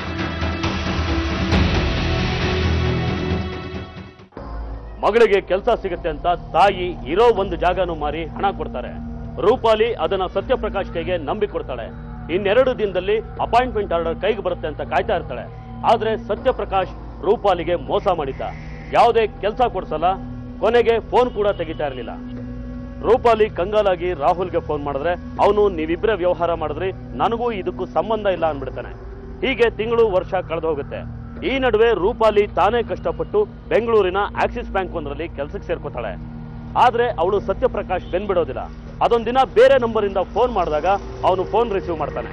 ಮಗಳಿಗೆ ಕೆಲಸ ಸಿಗುತ್ತೆ ಅಂತ ತಾಯಿ ಇರೋ ಒಂದು ಜಾಗನೂ ಮಾರಿ ಹಣ ಕೊಡ್ತಾರೆ ರೂಪಾಲಿ ಅದನ್ನ ಸತ್ಯಪ್ರಕಾಶ್ ಕೈಗೆ ನಂಬಿ ಕೊಡ್ತಾಳೆ ಇನ್ನೆರಡು ದಿನದಲ್ಲಿ ಅಪಾಯಿಂಟ್ಮೆಂಟ್ ಆರ್ಡರ್ ಕೈಗೆ ಬರುತ್ತೆ ಅಂತ ಕಾಯ್ತಾ ಇರ್ತಾಳೆ ಆದ್ರೆ ಸತ್ಯಪ್ರಕಾಶ್ ರೂಪಾಲಿಗೆ ಮೋಸ ಮಾಡಿದ್ದ ಯಾವುದೇ ಕೆಲಸ ಕೊಡ್ಸಲ್ಲ ಕೊನೆಗೆ ಫೋನ್ ಕೂಡ ತೆಗಿತಾ ಇರಲಿಲ್ಲ ರೂಪಾಲಿ ಕಂಗಾಲಾಗಿ ರಾಹುಲ್ಗೆ ಫೋನ್ ಮಾಡಿದ್ರೆ ಅವನು ನೀವಿಬ್ಬರೇ ವ್ಯವಹಾರ ಮಾಡಿದ್ರಿ ನನಗೂ ಇದಕ್ಕೂ ಸಂಬಂಧ ಇಲ್ಲ ಅಂದ್ಬಿಡ್ತಾನೆ ಹೀಗೆ ತಿಂಗಳು ವರ್ಷ ಕಳೆದು ಹೋಗುತ್ತೆ ಈ ನಡುವೆ ರೂಪಾಲಿ ತಾನೇ ಕಷ್ಟಪಟ್ಟು ಬೆಂಗಳೂರಿನ ಆಕ್ಸಿಸ್ ಬ್ಯಾಂಕ್ ಒಂದರಲ್ಲಿ ಕೆಲಸಕ್ಕೆ ಸೇರ್ಕೋತಾಳೆ ಆದ್ರೆ ಅವಳು ಸತ್ಯಪ್ರಕಾಶ್ ಬೆನ್ಬಿಡೋದಿಲ್ಲ ಅದೊಂದ್ ದಿನ ಬೇರೆ ನಂಬರಿಂದ ಫೋನ್ ಮಾಡಿದಾಗ ಅವನು ಫೋನ್ ರಿಸೀವ್ ಮಾಡ್ತಾನೆ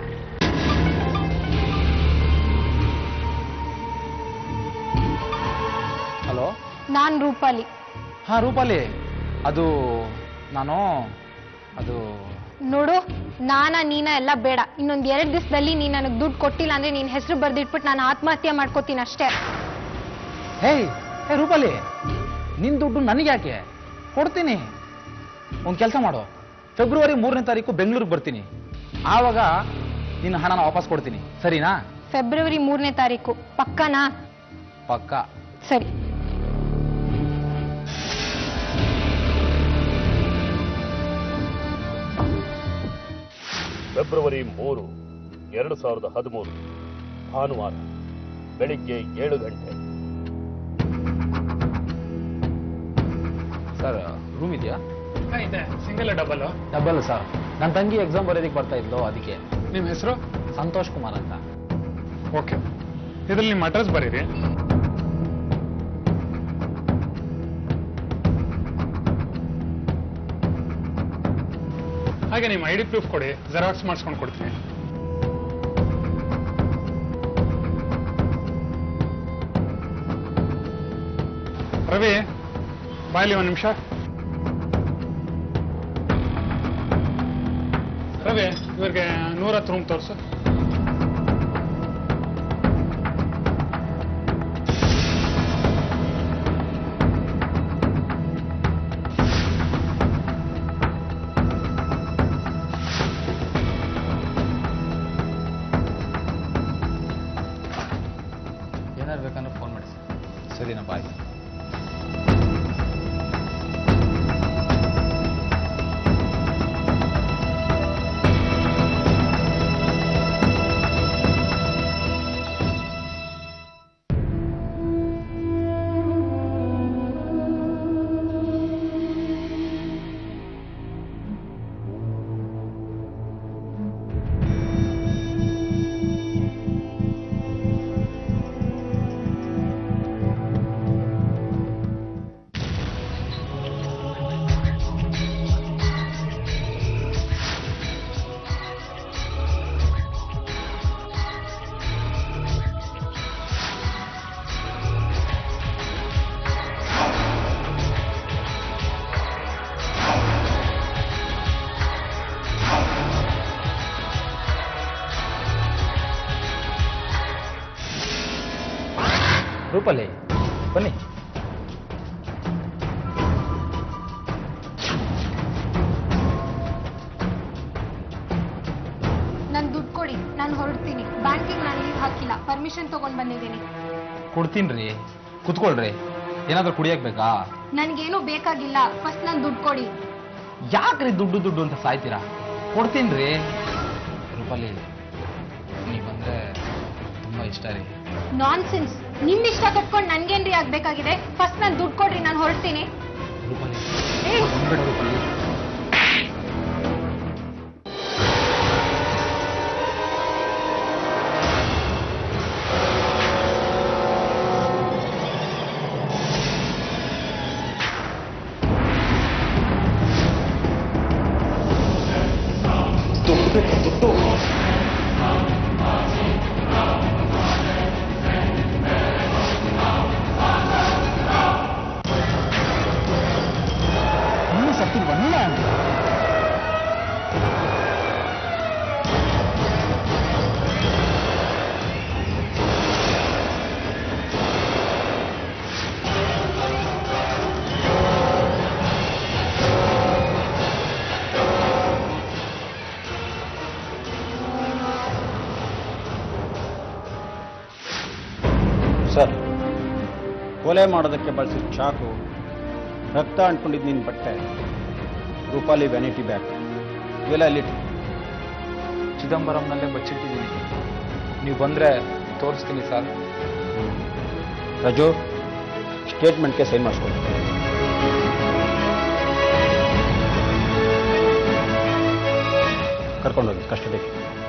ಹಲೋ ನಾನು ರೂಪಾಲಿ ಹಾಂ ರೂಪಾಲಿ ಅದು ನಾನು ಅದು ನೋಡು ನಾನ ನೀನ ಎಲ್ಲ ಬೇಡ ಇನ್ನೊಂದ್ ಎರಡು ದಿವಸದಲ್ಲಿ ನೀನ್ ನನಗೆ ದುಡ್ಡು ಕೊಟ್ಟಿಲ್ಲ ಅಂದ್ರೆ ನಿನ್ ಹೆಸರು ಬರ್ದಿಟ್ಬಿಟ್ಟು ನಾನು ಆತ್ಮಹತ್ಯೆ ಮಾಡ್ಕೋತೀನಿ ಅಷ್ಟೇ ಹೇಯ್ ಹೇ ರೂಪಾಲಿ ನಿನ್ ದುಡ್ಡು ನನಗೆ ಯಾಕೆ ಕೊಡ್ತೀನಿ ಒಂದು ಕೆಲಸ ಮಾಡು ಫೆಬ್ರವರಿ ಮೂರನೇ ತಾರೀಕು ಬೆಂಗಳೂರಿಗೆ ಬರ್ತೀನಿ ಆವಾಗ ನಿನ್ನ ಹಣನ ವಾಪಸ್ ಕೊಡ್ತೀನಿ ಸರಿನಾ ಫೆಬ್ರವರಿ ಮೂರನೇ ತಾರೀಕು ಪಕ್ಕನಾ ಪಕ್ಕ ಸರಿ ಫೆಬ್ರವರಿ ಮೂರು ಎರಡು ಸಾವಿರದ ಹದಿಮೂರು ಭಾನುವಾರ ಬೆಳಿಗ್ಗೆ ಏಳು ಗಂಟೆ ಸರ್ ರೂಮ್ ಇದೆಯಾ ಇದೆ ಸಿಂಗಲ್ ಡಬಲ್ ಡಬಲ್ ಸರ್ ನನ್ನ ತಂಗಿ ಎಕ್ಸಾಮ್ ಬರೆಯೋದಕ್ಕೆ ಬರ್ತಾ ಇದ್ಲು ಅದಕ್ಕೆ ನಿಮ್ಮ ಹೆಸರು ಸಂತೋಷ್ ಕುಮಾರ್ ಅಂತ ಓಕೆ ಇದ್ರಲ್ಲಿ ನಿಮ್ಮ ಅಡ್ರೆಸ್ ಬರೀರಿ ಹಾಗೆ ನಿಮ್ಮ ಐ ಡಿ ಪ್ರೂಫ್ ಕೊಡಿ ಜೆರಾಕ್ಸ್ ಮಾಡಿಸ್ಕೊಂಡು ಕೊಡ್ತೀನಿ ರವಿ ಬಾಯ್ಲಿ ಒಂದು ನಿಮಿಷ ರವಿ ಇವ್ರಿಗೆ ನೂರತ್ತು ರೂಮ್ ತೋರಿಸು ಏನಾರು ಬೇಕಂದ್ರೆ ಫೋನ್ ಮಾಡಿ ಸರಿನಾ ಬಾಯ್ ರೂಪಲ್ಲಿ ಬನ್ನಿ ನನ್ ದುಡ್ಡು ಕೊಡಿ ನಾನು ಹೊರಡ್ತೀನಿ ಬ್ಯಾಂಕಿಗೆ ನಾನು ಲೀವ್ ಹಾಕಿಲ್ಲ ಪರ್ಮಿಷನ್ ತಗೊಂಡ್ ಬಂದಿದ್ದೀನಿ ಕೊಡ್ತೀನಿ ರೀ ಕುತ್ಕೊಳ್ರಿ ಏನಾದ್ರೂ ಕುಡಿಯಕ್ ಬೇಕಾ ನನ್ಗೇನು ಬೇಕಾಗಿಲ್ಲ ಫಸ್ಟ್ ನನ್ ದುಡ್ಡು ಕೊಡಿ ಯಾಕ್ರಿ ದುಡ್ಡು ದುಡ್ಡು ಅಂತ ಸಾಯ್ತೀರಾ ಕೊಡ್ತೀನಿ ರೀ ರೂಪಾಲಿ ನೀವು ಬಂದ್ರೆ ತುಂಬಾ ಇಷ್ಟ ರೀ ನಾನ್ ಸೆನ್ಸ್ ನಿಮ್ ಇಷ್ಟ ಕಟ್ಕೊಂಡು ನನ್ಗೇನ್ರಿ ಆಗ್ಬೇಕಾಗಿದೆ ಫಸ್ಟ್ ನನ್ ದುಡ್ಡು ಕೊಡ್ರಿ ನಾನು ಹೊರಡ್ತೀನಿ ರೂಪಾಲಿ ಏ, ಬಂದ್ಬೇಡ ರೂಪಾಲಿ ಇನ್ನೂ ಸತ್ತಿಲ್ವಲ್ಲ ಸರ್ ಕೊಲೆ ಮಾಡೋದಕ್ಕೆ ಬಳಸಿದ ಚಾಕು ರಕ್ತ ಅಂಟ್ಕೊಂಡಿದ್ದು ನಿನ್ನ ಬಟ್ಟೆ ರೂಪಾಲಿ ವ್ಯಾನಿಟಿ ಬ್ಯಾಗ್ ಇವೆಲ್ಲ ಎಲ್ಲಿಟ್ಟು ಚಿದಂಬರಂನಲ್ಲೇ ಬಚ್ಚಿಟ್ಟಿದ್ದೀನಿ ನೀವು ಬಂದ್ರೆ ತೋರಿಸ್ತೀನಿ ಸರ್ ರಜು ಸ್ಟೇಟ್ಮೆಂಟ್ಗೆ ಸೈನ್ ಮಾಡಿಸ್ಕೊಳ್ಳಿ ಕರ್ಕೊಂಡೋಗಿ ಕಸ್ಟಡಿಗೆ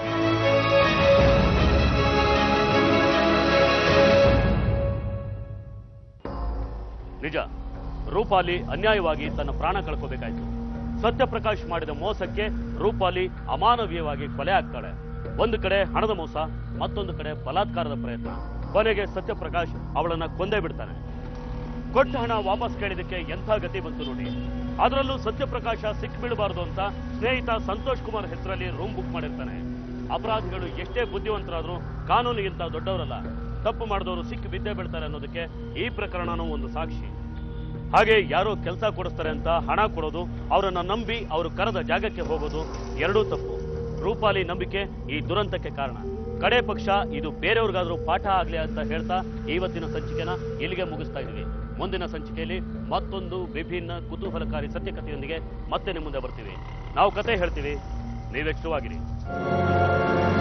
ನಿಜ ರೂಪಾಲಿ ಅನ್ಯಾಯವಾಗಿ ತನ್ನ ಪ್ರಾಣ ಕಳ್ಕೋಬೇಕಾಯ್ತು ಸತ್ಯಪ್ರಕಾಶ್ ಮಾಡಿದ ಮೋಸಕ್ಕೆ ರೂಪಾಲಿ ಅಮಾನವೀಯವಾಗಿ ಕೊಲೆ ಆಗ್ತಾಳೆ ಒಂದು ಕಡೆ ಹಣದ ಮೋಸ ಮತ್ತೊಂದು ಕಡೆ ಬಲಾತ್ಕಾರದ ಪ್ರಯತ್ನ ಕೊನೆಗೆ ಸತ್ಯಪ್ರಕಾಶ್ ಅವಳನ್ನ ಕೊಂದೇ ಬಿಡ್ತಾನೆ ಕೊಟ್ಟ ಹಣ ವಾಪಸ್ ಕೇಳಿದಕ್ಕೆ ಎಂಥ ಗತಿ ಬಂತು ನೋಡಿ ಅದರಲ್ಲೂ ಸತ್ಯಪ್ರಕಾಶ ಸಿಕ್ಬೀಳಬಾರದು ಅಂತ ಸ್ನೇಹಿತ ಸಂತೋಷ್ ಕುಮಾರ್ ಹೆಸರಲ್ಲಿ ರೂಮ್ ಬುಕ್ ಮಾಡಿರ್ತಾನೆ ಅಪರಾಧಿಗಳು ಎಷ್ಟೇ ಬುದ್ಧಿವಂತರಾದ್ರೂ ಕಾನೂನಿಗಿಂತ ದೊಡ್ಡವರಲ್ಲ ತಪ್ಪು ಮಾಡಿದವರು ಸಿಕ್ಕಿ ಬಿದ್ದೇ ಬೀಳ್ತಾರೆ ಅನ್ನೋದಕ್ಕೆ ಈ ಪ್ರಕರಣನೂ ಒಂದು ಸಾಕ್ಷಿ ಹಾಗೆ ಯಾರೋ ಕೆಲಸ ಕೊಡಿಸ್ತಾರೆ ಅಂತ ಹಣ ಕೊಡೋದು ಅವರನ್ನ ನಂಬಿ ಅವರು ಕರೆದ ಜಾಗಕ್ಕೆ ಹೋಗೋದು ಎರಡೂ ತಪ್ಪು ರೂಪಾಲಿ ನಂಬಿಕೆ ಈ ದುರಂತಕ್ಕೆ ಕಾರಣ ಕಡೆ ಪಕ್ಷ ಇದು ಬೇರೆಯವ್ರಿಗಾದ್ರೂ ಪಾಠ ಆಗ್ಲಿ ಅಂತ ಹೇಳ್ತಾ ಇವತ್ತಿನ ಸಂಚಿಕೆನ ಇಲ್ಲಿಗೆ ಮುಗಿಸ್ತಾ ಇದೀವಿ ಮುಂದಿನ ಸಂಚಿಕೆಯಲ್ಲಿ ಮತ್ತೊಂದು ವಿಭಿನ್ನ ಕುತೂಹಲಕಾರಿ ಸತ್ಯಕಥೆಯೊಂದಿಗೆ ಮತ್ತೆ ನಿಮ್ಮ ಮುಂದೆ ಬರ್ತೀವಿ ನಾವು ಕತೆ ಹೇಳ್ತೀವಿ ನೀವೆಷ್ಟುವಾಗಿರಿ